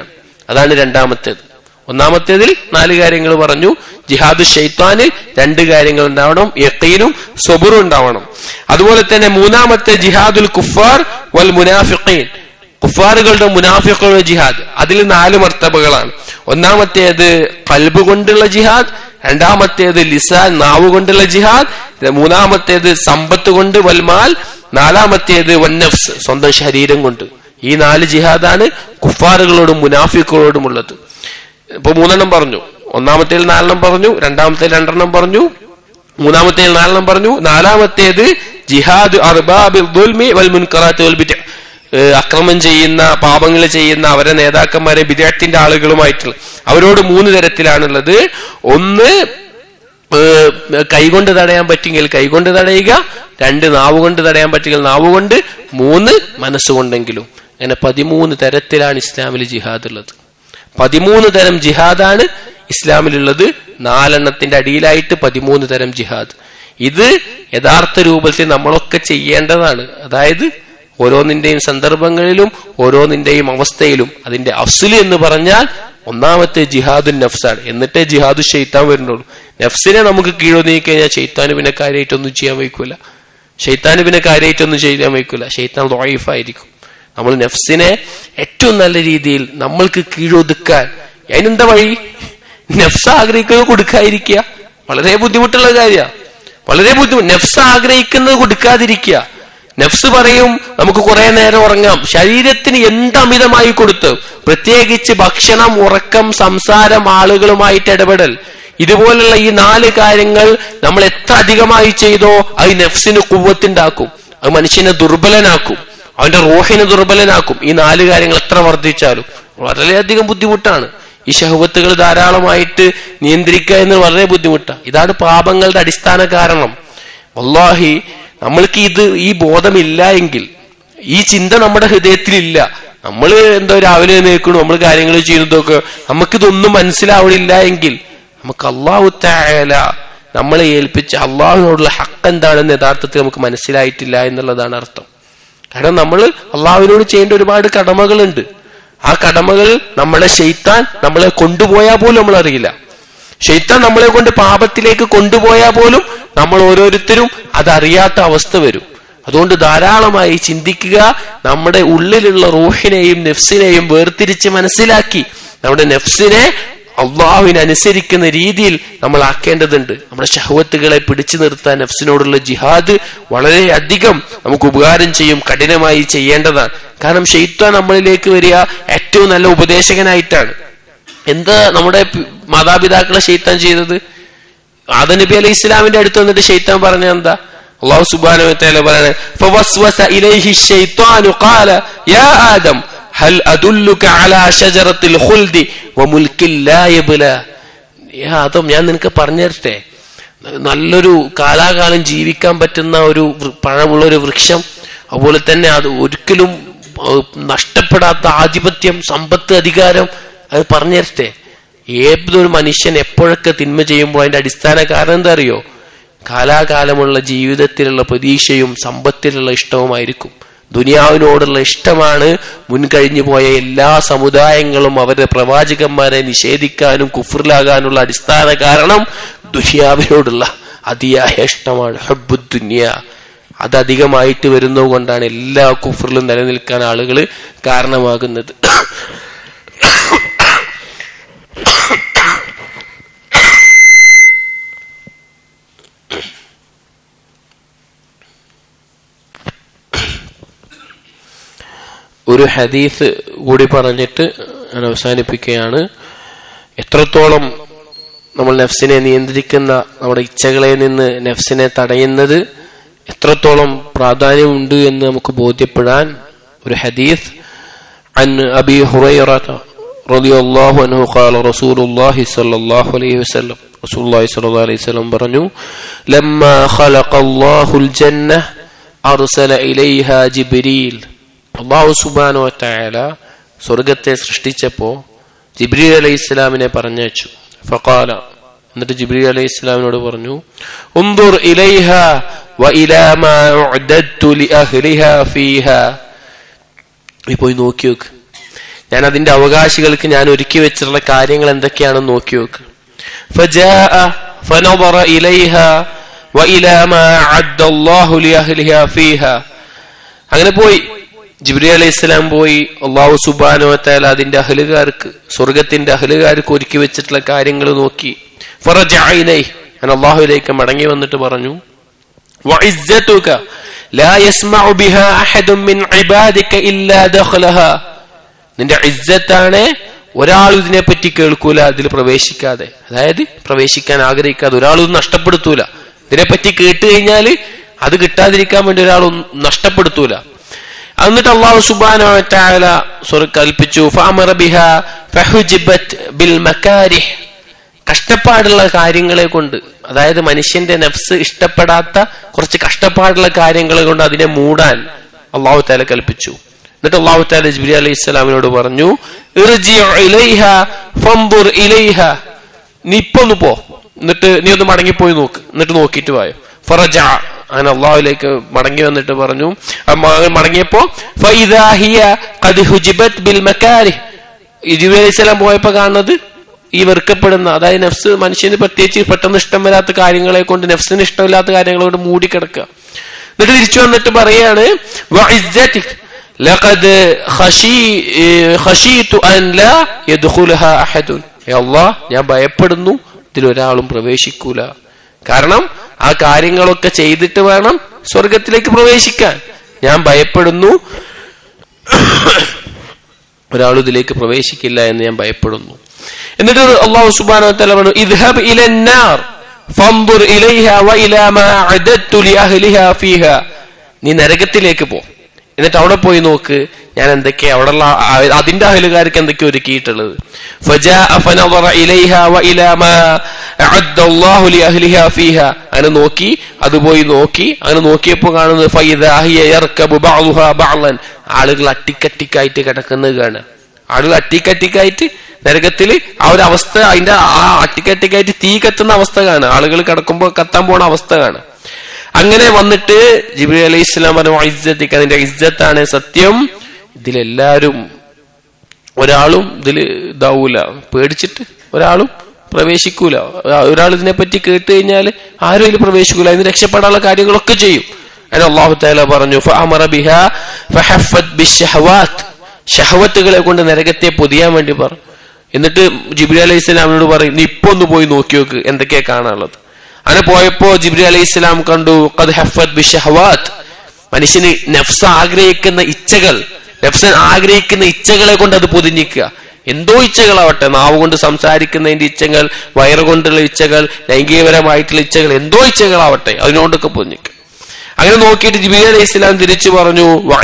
അതാണ് രണ്ടാമത്തേത് ഒന്നാമത്തേതിൽ നാല് കാര്യങ്ങൾ പറഞ്ഞു ജിഹാദു ഷെയ്ത്താനിൽ രണ്ട് കാര്യങ്ങൾ ഉണ്ടാവണം യക്കീനും സബുറും ഉണ്ടാവണം അതുപോലെ തന്നെ മൂന്നാമത്തെ ജിഹാദുൽ കുഫാർ വൽ മുനാഫിഖീൻ കുഫാറുകളുടെ മുനാഫിഖുകളുടെ ജിഹാദ് അതിൽ നാല് മർത്തബകളാണ് ഒന്നാമത്തേത് കൽബ് കൊണ്ടുള്ള ജിഹാദ് രണ്ടാമത്തേത് ലിസാൻ നാവ് കൊണ്ടുള്ള ജിഹാദ് മൂന്നാമത്തേത് സമ്പത്ത് കൊണ്ട് വൽമാൽ നാലാമത്തേത് വന്നഫ്സ് സ്വന്തം ശരീരം കൊണ്ട് ഈ നാല് ജിഹാദാണ് കുഫാറുകളോടും മുനാഫിക്കുകളോടും ഉള്ളത് ഇപ്പൊ മൂന്നെണ്ണം പറഞ്ഞു ഒന്നാമത്തേൽ നാലെണ്ണം പറഞ്ഞു രണ്ടാമത്തേൽ രണ്ടെണ്ണം പറഞ്ഞു മൂന്നാമത്തേൽ നാലെണ്ണം പറഞ്ഞു നാലാമത്തേത് ജിഹാദ് അർബാബിൽ ദുൽമി വൽ മുൻകറാത്ത് വൽ ബിദ്അ ഏഹ് അക്രമം ചെയ്യുന്ന പാപങ്ങൾ ചെയ്യുന്ന അവരെ നേതാക്കന്മാരെ വിദേഹത്തിന്റെ ആളുകളുമായിട്ടുള്ള അവരോട് മൂന്ന് തരത്തിലാണുള്ളത് ഒന്ന് ഏഹ് കൈകൊണ്ട് തടയാൻ പറ്റുമെങ്കിൽ കൈകൊണ്ട് തടയുക രണ്ട് നാവ് കൊണ്ട് തടയാൻ പറ്റുമെങ്കിൽ നാവ് കൊണ്ട് മൂന്ന് മനസ്സുകൊണ്ടെങ്കിലും അങ്ങനെ പതിമൂന്ന് തരത്തിലാണ് ഇസ്ലാമിൽ ജിഹാദ് ഉള്ളത് പതിമൂന്ന് തരം ജിഹാദാണ് ഇസ്ലാമിലുള്ളത് നാലെണ്ണത്തിന്റെ അടിയിലായിട്ട് പതിമൂന്ന് തരം ജിഹാദ് ഇത് യഥാർത്ഥ രൂപത്തിൽ നമ്മളൊക്കെ ചെയ്യേണ്ടതാണ് അതായത് ഓരോന്നിന്റെയും സന്ദർഭങ്ങളിലും ഓരോന്നിന്റെയും അവസ്ഥയിലും അതിന്റെ അസുല് എന്ന് പറഞ്ഞാൽ ഒന്നാമത്തെ ജിഹാദുൻ നഫ്സാണ് എന്നിട്ടേ ജിഹാദു ഷെയ്ത്താൻ വരുന്നുള്ളൂ നഫ്സിനെ നമുക്ക് കീഴൊതുങ്ങി കഴിഞ്ഞാൽ ഷെയ്ത്താന് പിന്നെ കാര്യമായിട്ടൊന്നും ചെയ്യാൻ വയ്ക്കൂല ഷെയ്ത്താന് പിന്നെ കാര്യമായിട്ടൊന്നും ചെയ്യാൻ വയ്ക്കൂല ഷെയ്ത്താൻ ദോയിഫായിരിക്കും നമ്മൾ നഫ്സിനെ ഏറ്റവും നല്ല രീതിയിൽ നമ്മൾക്ക് കീഴൊതുക്കാൻ അതിനെന്താ വഴി നഫ്സ് ആഗ്രഹിക്കുന്നത് കൊടുക്കാതിരിക്കുക വളരെ ബുദ്ധിമുട്ടുള്ള കാര്യമാണ് വളരെ ബുദ്ധിമുട്ട് നഫ്സ് ആഗ്രഹിക്കുന്നത് കൊടുക്കാതിരിക്കുക നഫ്സ് പറയും നമുക്ക് കുറെ നേരം ഉറങ്ങാം ശരീരത്തിന് എന്ത് അമിതമായി കൊടുത്ത് പ്രത്യേകിച്ച് ഭക്ഷണം ഉറക്കം സംസാരം ആളുകളുമായിട്ട് ഇടപെടൽ ഇതുപോലുള്ള ഈ നാല് കാര്യങ്ങൾ നമ്മൾ എത്ര അധികമായി ചെയ്തോ അത് നഫ്സിന് കുവ്വത്തുണ്ടാക്കും അത് മനുഷ്യനെ ദുർബലനാക്കും അവന്റെ റോഹിനെ ദുർബലനാക്കും ഈ നാല് കാര്യങ്ങൾ എത്ര വർദ്ധിച്ചാലും വളരെയധികം ബുദ്ധിമുട്ടാണ് ഈ ഷഹവത്തുകൾ ധാരാളമായിട്ട് നിയന്ത്രിക്കുക എന്ന് വളരെ ബുദ്ധിമുട്ടാണ് ഇതാണ് പാപങ്ങളുടെ അടിസ്ഥാന കാരണം വല്ലാഹി നമ്മൾക്ക് ഇത് ഈ ബോധമില്ല എങ്കിൽ ഈ ചിന്ത നമ്മുടെ ഹൃദയത്തിലില്ല നമ്മൾ എന്തോ രാവിലെ നിൽക്കണു നമ്മൾ കാര്യങ്ങൾ ചെയ്യുന്നതൊക്കെ നമുക്കിതൊന്നും മനസ്സിലാവണില്ല എങ്കിൽ നമുക്ക് അള്ളാഹു തായാല നമ്മളെ ഏൽപ്പിച്ച അള്ളാഹുവിനോടുള്ള ഹക്ക് എന്താണെന്ന് യഥാർത്ഥത്തിൽ നമുക്ക് മനസ്സിലായിട്ടില്ല എന്നുള്ളതാണ് അർത്ഥം കാരണം നമ്മൾ അള്ളാഹുവിനോട് ചെയ്യേണ്ട ഒരുപാട് കടമകളുണ്ട് ആ കടമകൾ നമ്മളെ ഷെയ്ത്താൻ നമ്മളെ കൊണ്ടുപോയാൽ പോലും നമ്മൾ അറിയില്ല ഷെയ്ത്താൻ നമ്മളെ കൊണ്ട് പാപത്തിലേക്ക് കൊണ്ടുപോയാൽ പോലും നമ്മൾ ഓരോരുത്തരും അതറിയാത്ത അവസ്ഥ വരും അതുകൊണ്ട് ധാരാളമായി ചിന്തിക്കുക നമ്മുടെ ഉള്ളിലുള്ള റൂഹിനെയും നെഫ്സിനെയും വേർതിരിച്ച് മനസ്സിലാക്കി നമ്മുടെ നെഫ്സിനെ അള്ളാഹുവിനനുസരിക്കുന്ന രീതിയിൽ നമ്മൾ ആക്കേണ്ടതുണ്ട് നമ്മുടെ ഷഹവത്തുകളെ പിടിച്ചു നിർത്താൻ നഫ്സിനോടുള്ള ജിഹാദ് വളരെയധികം നമുക്ക് ഉപകാരം ചെയ്യും കഠിനമായി ചെയ്യേണ്ടതാണ് കാരണം ഷെയ്ത്താൻ നമ്മളിലേക്ക് വരിക ഏറ്റവും നല്ല ഉപദേശകനായിട്ടാണ് എന്താ നമ്മുടെ പി- മാതാപിതാക്കളെ ഷെയ്ത്താൻ ചെയ്തത് ആദ നബി അലൈഹി ഇസ്ലാമിന്റെ അടുത്ത് വന്നിട്ട് ഷെയ്ത്താൻ പറഞ്ഞ എന്താ അള്ളാഹു സുബാന പറയണേ فوسوس إليه الشيطان قال يا آدم هل أدلك على شجرة الخلد وملك لا يبلى يا ആദം ഞാൻ നിനക്ക് പറഞ്ഞു തരട്ടെ നല്ലൊരു കാലാകാലം ജീവിക്കാൻ പറ്റുന്ന ഒരു വൃ- പഴമുള്ള ഒരു വൃക്ഷം അതുപോലെ തന്നെ അത് ഒരിക്കലും ഏഹ്, നഷ്ടപ്പെടാത്ത ആധിപത്യം സമ്പത്ത് അധികാരം അത് പറഞ്ഞു തരട്ടെ ഏതൊരു മനുഷ്യൻ എപ്പോഴൊക്കെ തിന്മ ചെയ്യുമ്പോൾ അതിന്റെ അടിസ്ഥാന കാരണം എന്താ അറിയോ കാലാകാലമുള്ള ജീവിതത്തിലുള്ള പ്രതീക്ഷയും സമ്പത്തിലുള്ള ഇഷ്ടവുമായിരിക്കും ദുനിയാവിനോടുള്ള ഇഷ്ടമാണ് മുൻകഴിഞ്ഞു പോയ എല്ലാ സമുദായങ്ങളും അവരുടെ പ്രവാചകന്മാരെ നിഷേധിക്കാനും കുഫറിലാകാനുള്ള അടിസ്ഥാന കാരണം ദുനിയാവിനോടുള്ള അതിയായ ഇഷ്ടമാണ് ഹബ്ബുദ്ദുനിയ അത് അധികമായിട്ട് വരുന്നത് കൊണ്ടാണ് എല്ലാ കുഫറിലും നിലനിൽക്കാൻ ആളുകൾ കാരണമാകുന്നത് ഒരു ഹദീസ് കൂടി പറഞ്ഞിട്ട് ഞാൻ അവസാനിപ്പിക്കുകയാണ് എത്രത്തോളം നമ്മൾ നഫ്സിനെ നിയന്ത്രിക്കുന്ന നമ്മുടെ ഇച്ഛകളെ നിന്ന് നഫ്സിനെ തടയുന്നത് എത്രത്തോളം പ്രാധാന്യമുണ്ട് എന്ന് നമുക്ക് ബോധ്യപ്പെടാൻ ഒരു ഹദീസ് عن أبي هريرة رضي الله عنه قال رسول الله صلى الله عليه وسلم رسول الله صلى الله عليه وسلم പറഞ്ഞു لما خلق الله الجنة أرسل إليها جبريل അള്ളാഹു സുബാനോ വറ്റായാല സ്വർഗത്തെ സൃഷ്ടിച്ചപ്പോ ജിബ്രീ അലൈഹി ഇസ്ലാമിനെ പറഞ്ഞയച്ചു ഫഖാല എന്നിട്ട് ജിബ്രീ അലൈഹി ഇസ്ലാമിനോട് പറഞ്ഞു ഉന്ദുർ ഇലൈഹ വ ഇലാ മാ ഉഅദ്ദതു ലിഅഹ്ലിഹാ ഫീഹാ നീ പോയി നോക്കി നോക്ക് ഞാൻ അതിന്റെ അവകാശികൾക്ക് ഞാൻ ഒരുക്കി വെച്ചിട്ടുള്ള കാര്യങ്ങൾ എന്തൊക്കെയാണെന്ന് നോക്കി നോക്ക് فجاء فنظر إليها وإلى ما أعد الله لأهلها فيها അങ്ങനെ പോയി ജിബ്രി അലൈഹി ഇസ്ലാം പോയി അള്ളാഹു സുബാനുവത്താൽ അതിന്റെ അഹലുകാർക്ക് സ്വർഗത്തിന്റെ അഹലുകാർക്ക് ഒരുക്കി വെച്ചിട്ടുള്ള കാര്യങ്ങൾ നോക്കി ഫറജഅഇലൈഹി ഞാൻ അള്ളാഹുവിലേക്ക് മടങ്ങി വന്നിട്ട് പറഞ്ഞു وعزتك لا يسمع بها أحد من عبادك إلا دخلها നിന്റെ ഇജ്ജത്താണ് ഒരാൾ ഇതിനെപ്പറ്റി കേൾക്കൂല അതിൽ പ്രവേശിക്കാതെ അതായത് പ്രവേശിക്കാൻ ആഗ്രഹിക്കാതെ ഒരാളും നഷ്ടപ്പെടുത്തൂല ഇതിനെപ്പറ്റി കേട്ട് കഴിഞ്ഞാൽ അത് കിട്ടാതിരിക്കാൻ വേണ്ടി ഒരാൾ നഷ്ടപ്പെടുത്തൂല എന്നിട്ട് അള്ളാഹു സുബാന കൽപ്പിച്ചു ഫാമറ ബിഹ ഫഹുജിബത് ബിൽ മക്കാരിഹ് കഷ്ടപ്പാടുള്ള കാര്യങ്ങളെ കൊണ്ട് അതായത് മനുഷ്യന്റെ നഫ്സ് ഇഷ്ടപ്പെടാത്ത കുറച്ച് കഷ്ടപ്പാടുള്ള കാര്യങ്ങളെ കൊണ്ട് അതിനെ മൂടാൻ അള്ളാഹു താല കൽപ്പിച്ചു എന്നിട്ട് അള്ളാഹു താല ജിബിലി അലൈഹി ഇസ്ലാമിനോട് പറഞ്ഞു നീ ഇപ്പൊ ഒന്ന് പോ എന്നിട്ട് നീ ഒന്ന് മടങ്ങിപ്പോയി നോക്ക് എന്നിട്ട് നോക്കിയിട്ട് വായോ ഫറജ അങ്ങനെ അള്ളാഹുലേക്ക് മടങ്ങി വന്നിട്ട് പറഞ്ഞു മടങ്ങിയപ്പോ ജിബിലി അലൈഹി സ്വലാം പോയപ്പോ കാണുന്നത് ഈ വെറുക്കപ്പെടുന്ന അതായത് നഫ്സ് മനുഷ്യന് പ്രത്യേകിച്ച് പെട്ടെന്ന് ഇഷ്ടം വരാത്ത കാര്യങ്ങളെ കൊണ്ട് നഫ്സിന് ഇഷ്ടമില്ലാത്ത കാര്യങ്ങളെ കൊണ്ട് മൂടിക്കിടക്കുക എന്നിട്ട് തിരിച്ചു വന്നിട്ട് പറയാണ് لقد خشي خشيت ان لا يدخلها احد يا الله ഞാൻ ഭയപ്പെടുന്നു ഇതിൽ ഒരാളും പ്രവേശിക്കൂല കാരണം ആ കാര്യങ്ങളൊക്കെ ചെയ്തിട്ട് വേണം സ്വർഗത്തിലേക്ക് പ്രവേശിക്കാൻ ഞാൻ ഭയപ്പെടുന്നു ഒരാൾ ഇതിലേക്ക് പ്രവേശിക്കില്ല എന്ന് ഞാൻ ഭയപ്പെടുന്നു എന്നിട്ട് അള്ളാഹു സുബാന പറഞ്ഞു ഇദ്ഹബ് ഇലന്നാർ ഫംദുർ ഇലൈഹ വഇലാ മാ അദദ്തു ലിഅഹ്ലിഹാ ഫീഹാ നീ നരകത്തിലേക്ക് പോ എന്നിട്ട് അവിടെ പോയി നോക്ക് ഞാൻ എന്തൊക്കെയാ അവിടെയുള്ള അതിന്റെ അഹലുകാർക്ക് എന്തൊക്കെയാ ഒരുക്കിയിട്ടുള്ളത് അങ്ങനെ നോക്കി അത് പോയി നോക്കി അങ്ങനെ നോക്കിയപ്പോ കാണുന്നത് ആളുകൾ അട്ടിക്കട്ടിക്കായിട്ട് കിടക്കുന്നത് കാണുക ആളുകൾ അട്ടിക്കട്ടിക്കായിട്ട് നരകത്തിൽ ആ ഒരു അവസ്ഥ അതിന്റെ ആ അട്ടിക്കട്ടിക്കായിട്ട് തീ കത്തുന്ന അവസ്ഥ കാണുക ആളുകൾ കിടക്കുമ്പോൾ കത്താൻ പോണ അവസ്ഥ കാണുക അങ്ങനെ വന്നിട്ട് ജിബി അലൈഹി ഇസ്ലാം പറഞ്ഞു ഇജ്ജത്തിക്ക് അതിന്റെ ഇജ്ജത്താണ് സത്യം ഇതിലെല്ലാരും ഒരാളും ഇതിൽ ഇതാവൂല പേടിച്ചിട്ട് ഒരാളും പ്രവേശിക്കൂല ഒരാൾ ഇതിനെപ്പറ്റി കേട്ട് കഴിഞ്ഞാൽ ആരും ഇതിൽ പ്രവേശിക്കൂല ഇതിന് രക്ഷപ്പെടാനുള്ള കാര്യങ്ങളൊക്കെ ചെയ്യും അതിന് അള്ളാഹു താല പറഞ്ഞു ഷഹവത്തുകളെ കൊണ്ട് നരകത്തെ പൊതിയാൻ വേണ്ടി പറഞ്ഞു എന്നിട്ട് ജിബിലി അലൈഹി ഇസ്ലാമിനോട് പറയും നീ ഇപ്പൊ ഒന്ന് പോയി നോക്കി നോക്ക് എന്തൊക്കെയാ കാണാനുള്ളത് അങ്ങനെ പോയപ്പോ ജിബ്രി അലൈഹി ഇസ്ലാം കണ്ടു ഖദ് ഹഫത് ബിഷഹവാത്ത് മനുഷ്യന് നഫ്സ് ആഗ്രഹിക്കുന്ന ഇച്ഛകൾ നഫ്സൻ ആഗ്രഹിക്കുന്ന ഇച്ഛകളെ കൊണ്ട് അത് പൊതിഞ്ഞിക്കുക എന്തോ ഇച്ഛകളാവട്ടെ നാവ് കൊണ്ട് സംസാരിക്കുന്നതിന്റെ ഇച്ഛകൾ വയറ് കൊണ്ടുള്ള ഇച്ഛകൾ ലൈംഗികപരമായിട്ടുള്ള ഇച്ഛകൾ എന്തോ ഇച്ഛകളാവട്ടെ അതിനോടൊക്കെ പൊതിഞ്ഞിക്കുക അങ്ങനെ നോക്കിയിട്ട് ജിബിലി അലൈഹി ഇസ്ലാം തിരിച്ചു പറഞ്ഞു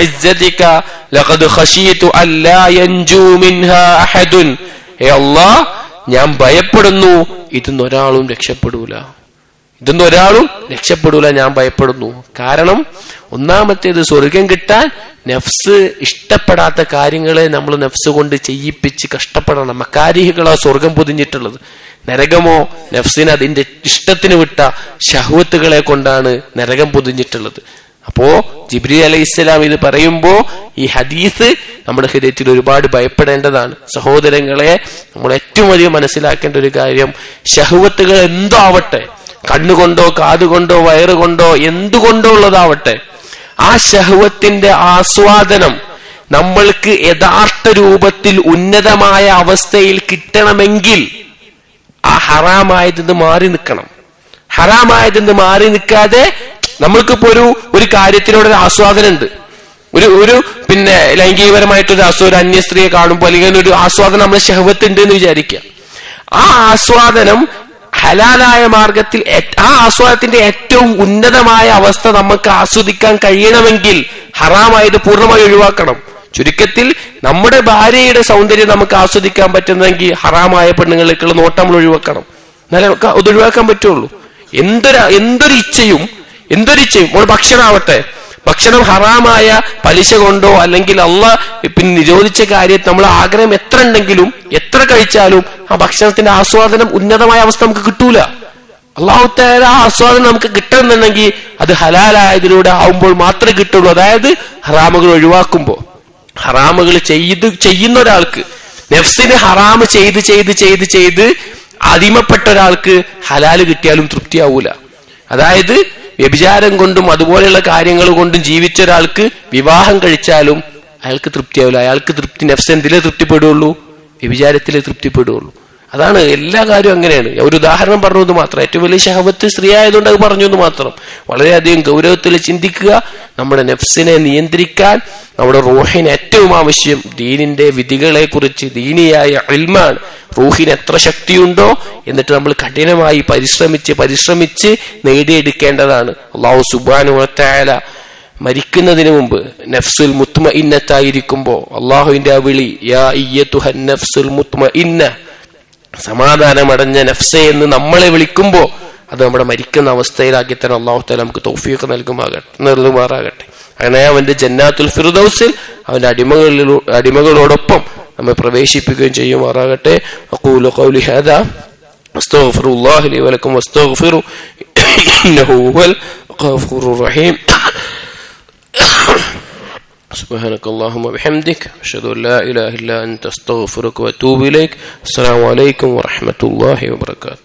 ലഖദ് ഖശീതു അല്ലാ യൻജു മിൻഹാ അഹദുൻ ഏ അല്ലാഹ് ഞാൻ ഭയപ്പെടുന്നു ഇതൊന്നും ഒരാളും രക്ഷപ്പെടൂല ഇതൊന്നും ഒരാളും രക്ഷപ്പെടൂല ഞാൻ ഭയപ്പെടുന്നു കാരണം ഒന്നാമത്തേത് സ്വർഗം കിട്ടാൻ നഫ്സ് ഇഷ്ടപ്പെടാത്ത കാര്യങ്ങളെ നമ്മൾ നഫ്സ് കൊണ്ട് ചെയ്യിപ്പിച്ച് കഷ്ടപ്പെടണം മക്കാരിഹികളാ സ്വർഗം പൊതിഞ്ഞിട്ടുള്ളത് നരകമോ നഫ്സിന് അതിന്റെ ഇഷ്ടത്തിന് വിട്ട ഷഹുവത്തുകളെ കൊണ്ടാണ് നരകം പൊതിഞ്ഞിട്ടുള്ളത് അപ്പോ ജിബ്രി അലൈഹി ഇസ്ലാം ഇത് പറയുമ്പോ ഈ ഹദീസ് നമ്മുടെ ഹൃദയത്തിൽ ഒരുപാട് ഭയപ്പെടേണ്ടതാണ് സഹോദരങ്ങളെ നമ്മൾ ഏറ്റവും അധികം മനസ്സിലാക്കേണ്ട ഒരു കാര്യം ഷഹുവത്തുകൾ എന്തോ ആവട്ടെ കണ്ണുകൊണ്ടോ കാതുകൊണ്ടോ വയറുകൊണ്ടോ എന്തുകൊണ്ടോ ഉള്ളതാവട്ടെ ആ ഷഹുവത്തിന്റെ ആസ്വാദനം നമ്മൾക്ക് യഥാർത്ഥ രൂപത്തിൽ ഉന്നതമായ അവസ്ഥയിൽ കിട്ടണമെങ്കിൽ ആ ഹറാമായതിന്ന് മാറി നിൽക്കണം ഹറാമായതിന്ന് മാറി നിൽക്കാതെ നമ്മൾക്കിപ്പോ ഒരു ഒരു കാര്യത്തിനോട് ഒരു ആസ്വാദനം ഉണ്ട് ഒരു ഒരു പിന്നെ ലൈംഗികപരമായിട്ടൊരു ആസ്വാദം ഒരു അന്യ സ്ത്രീയെ കാണുമ്പോൾ അല്ലെങ്കിൽ ഒരു ആസ്വാദനം നമ്മുടെ ഷഹവത്തുണ്ട് എന്ന് വിചാരിക്കുക ആ ആസ്വാദനം ഹലാലായ മാർഗത്തിൽ ആ ആസ്വാദത്തിന്റെ ഏറ്റവും ഉന്നതമായ അവസ്ഥ നമുക്ക് ആസ്വദിക്കാൻ കഴിയണമെങ്കിൽ ഹറാമായത് പൂർണ്ണമായി ഒഴിവാക്കണം ചുരുക്കത്തിൽ നമ്മുടെ ഭാര്യയുടെ സൗന്ദര്യം നമുക്ക് ആസ്വദിക്കാൻ പറ്റുന്നെങ്കിൽ ഹറാമായ പെണ്ണുങ്ങളിലേക്കുള്ള നോട്ടം നമ്മൾ ഒഴിവാക്കണം എന്നാലേ നമുക്ക് അത് ഒഴിവാക്കാൻ പറ്റുള്ളൂ എന്തൊരു എന്തൊരു ഇച്ഛയും എന്തൊരു ഇച്ഛയും ഒരു ഭക്ഷണമാവട്ടെ ഭക്ഷണം ഹറാമായ പലിശ കൊണ്ടോ അല്ലെങ്കിൽ അള്ള പിന്നെ നിരോധിച്ച കാര്യത്തിൽ നമ്മൾ ആഗ്രഹം എത്ര ഉണ്ടെങ്കിലും എത്ര കഴിച്ചാലും ആ ഭക്ഷണത്തിന്റെ ആസ്വാദനം ഉന്നതമായ അവസ്ഥ നമുക്ക് കിട്ടൂല അള്ളാഹുത്തേര ആ ആസ്വാദനം നമുക്ക് കിട്ടണമെന്നുണ്ടെങ്കിൽ അത് ഹലാലായതിലൂടെ ആവുമ്പോൾ മാത്രമേ കിട്ടുള്ളൂ അതായത് ഹറാമുകൾ ഒഴിവാക്കുമ്പോൾ ഹറാമുകൾ ചെയ്ത് ചെയ്യുന്ന ഒരാൾക്ക് നെഫ്സിന് ഹറാമ് ചെയ്ത് ചെയ്ത് ചെയ്ത് ചെയ്ത് അടിമപ്പെട്ട ഒരാൾക്ക് ഹലാല് കിട്ടിയാലും തൃപ്തിയാവൂല അതായത് വ്യഭിചാരം കൊണ്ടും അതുപോലെയുള്ള കാര്യങ്ങൾ കൊണ്ടും ജീവിച്ച ഒരാൾക്ക് വിവാഹം കഴിച്ചാലും അയാൾക്ക് തൃപ്തിയാവില്ല അയാൾക്ക് തൃപ്തി നെഫ്സ് എന്തിലേ തൃപ്തിപ്പെടുകയുള്ളൂ വ്യഭിചാരത്തിലേ തൃപ്തിപ്പെടുകയുള്ളൂ അതാണ് എല്ലാ കാര്യവും അങ്ങനെയാണ് ഒരു ഉദാഹരണം പറഞ്ഞത് മാത്രം ഏറ്റവും വലിയ ശഹവത്ത് സ്ത്രീ ആയതുകൊണ്ട് അത് പറഞ്ഞത് മാത്രം വളരെയധികം ഗൗരവത്തിൽ ചിന്തിക്കുക നമ്മുടെ നെഫ്സിനെ നിയന്ത്രിക്കാൻ നമ്മുടെ റൂഹിന് ഏറ്റവും ആവശ്യം ദീനിന്റെ വിധികളെ കുറിച്ച് ദീനിയായ അൽമാണ് റൂഹിന് എത്ര ശക്തിയുണ്ടോ എന്നിട്ട് നമ്മൾ കഠിനമായി പരിശ്രമിച്ച് പരിശ്രമിച്ച് നേടിയെടുക്കേണ്ടതാണ് അള്ളാഹു സുബാനുവത്തായാല മരിക്കുന്നതിന് മുമ്പ് നഫ്സുൽ മുത്മ ഇന്നത്തായിരിക്കുമ്പോ അള്ളാഹുവിന്റെ ആ വിളി യാ ഇയ്യത്തുഹൻ നഫ്സുൽ മുത്മ ഇന്ന സമാധാനമടഞ്ഞ നഫ്സെ എന്ന് നമ്മളെ വിളിക്കുമ്പോ അത് നമ്മുടെ മരിക്കുന്ന അവസ്ഥയിലാക്കി തന്നെ അള്ളാഹു താല നമുക്ക് തൗഫീഖ് നൽകുമാകട്ടെ നൽകുമാറാകട്ടെ അങ്ങനെ അവന്റെ ജന്നാത്തുൽ ഫിർദൌസിൽ അവന്റെ അടിമകളിലോ അടിമകളോടൊപ്പം നമ്മെ പ്രവേശിപ്പിക്കുകയും ചെയ്യുമാറാകട്ടെ അഖൂലു ഖൗലി ഹാദാ أستغفر الله لي ولكم واستغفروا إنه هو الغفور الرحيم سبحانك اللهم وبحمدك أشهد أن لا إله إلا أنت أستغفرك وأتوب إليك السلام عليكم ورحمة الله وبركاته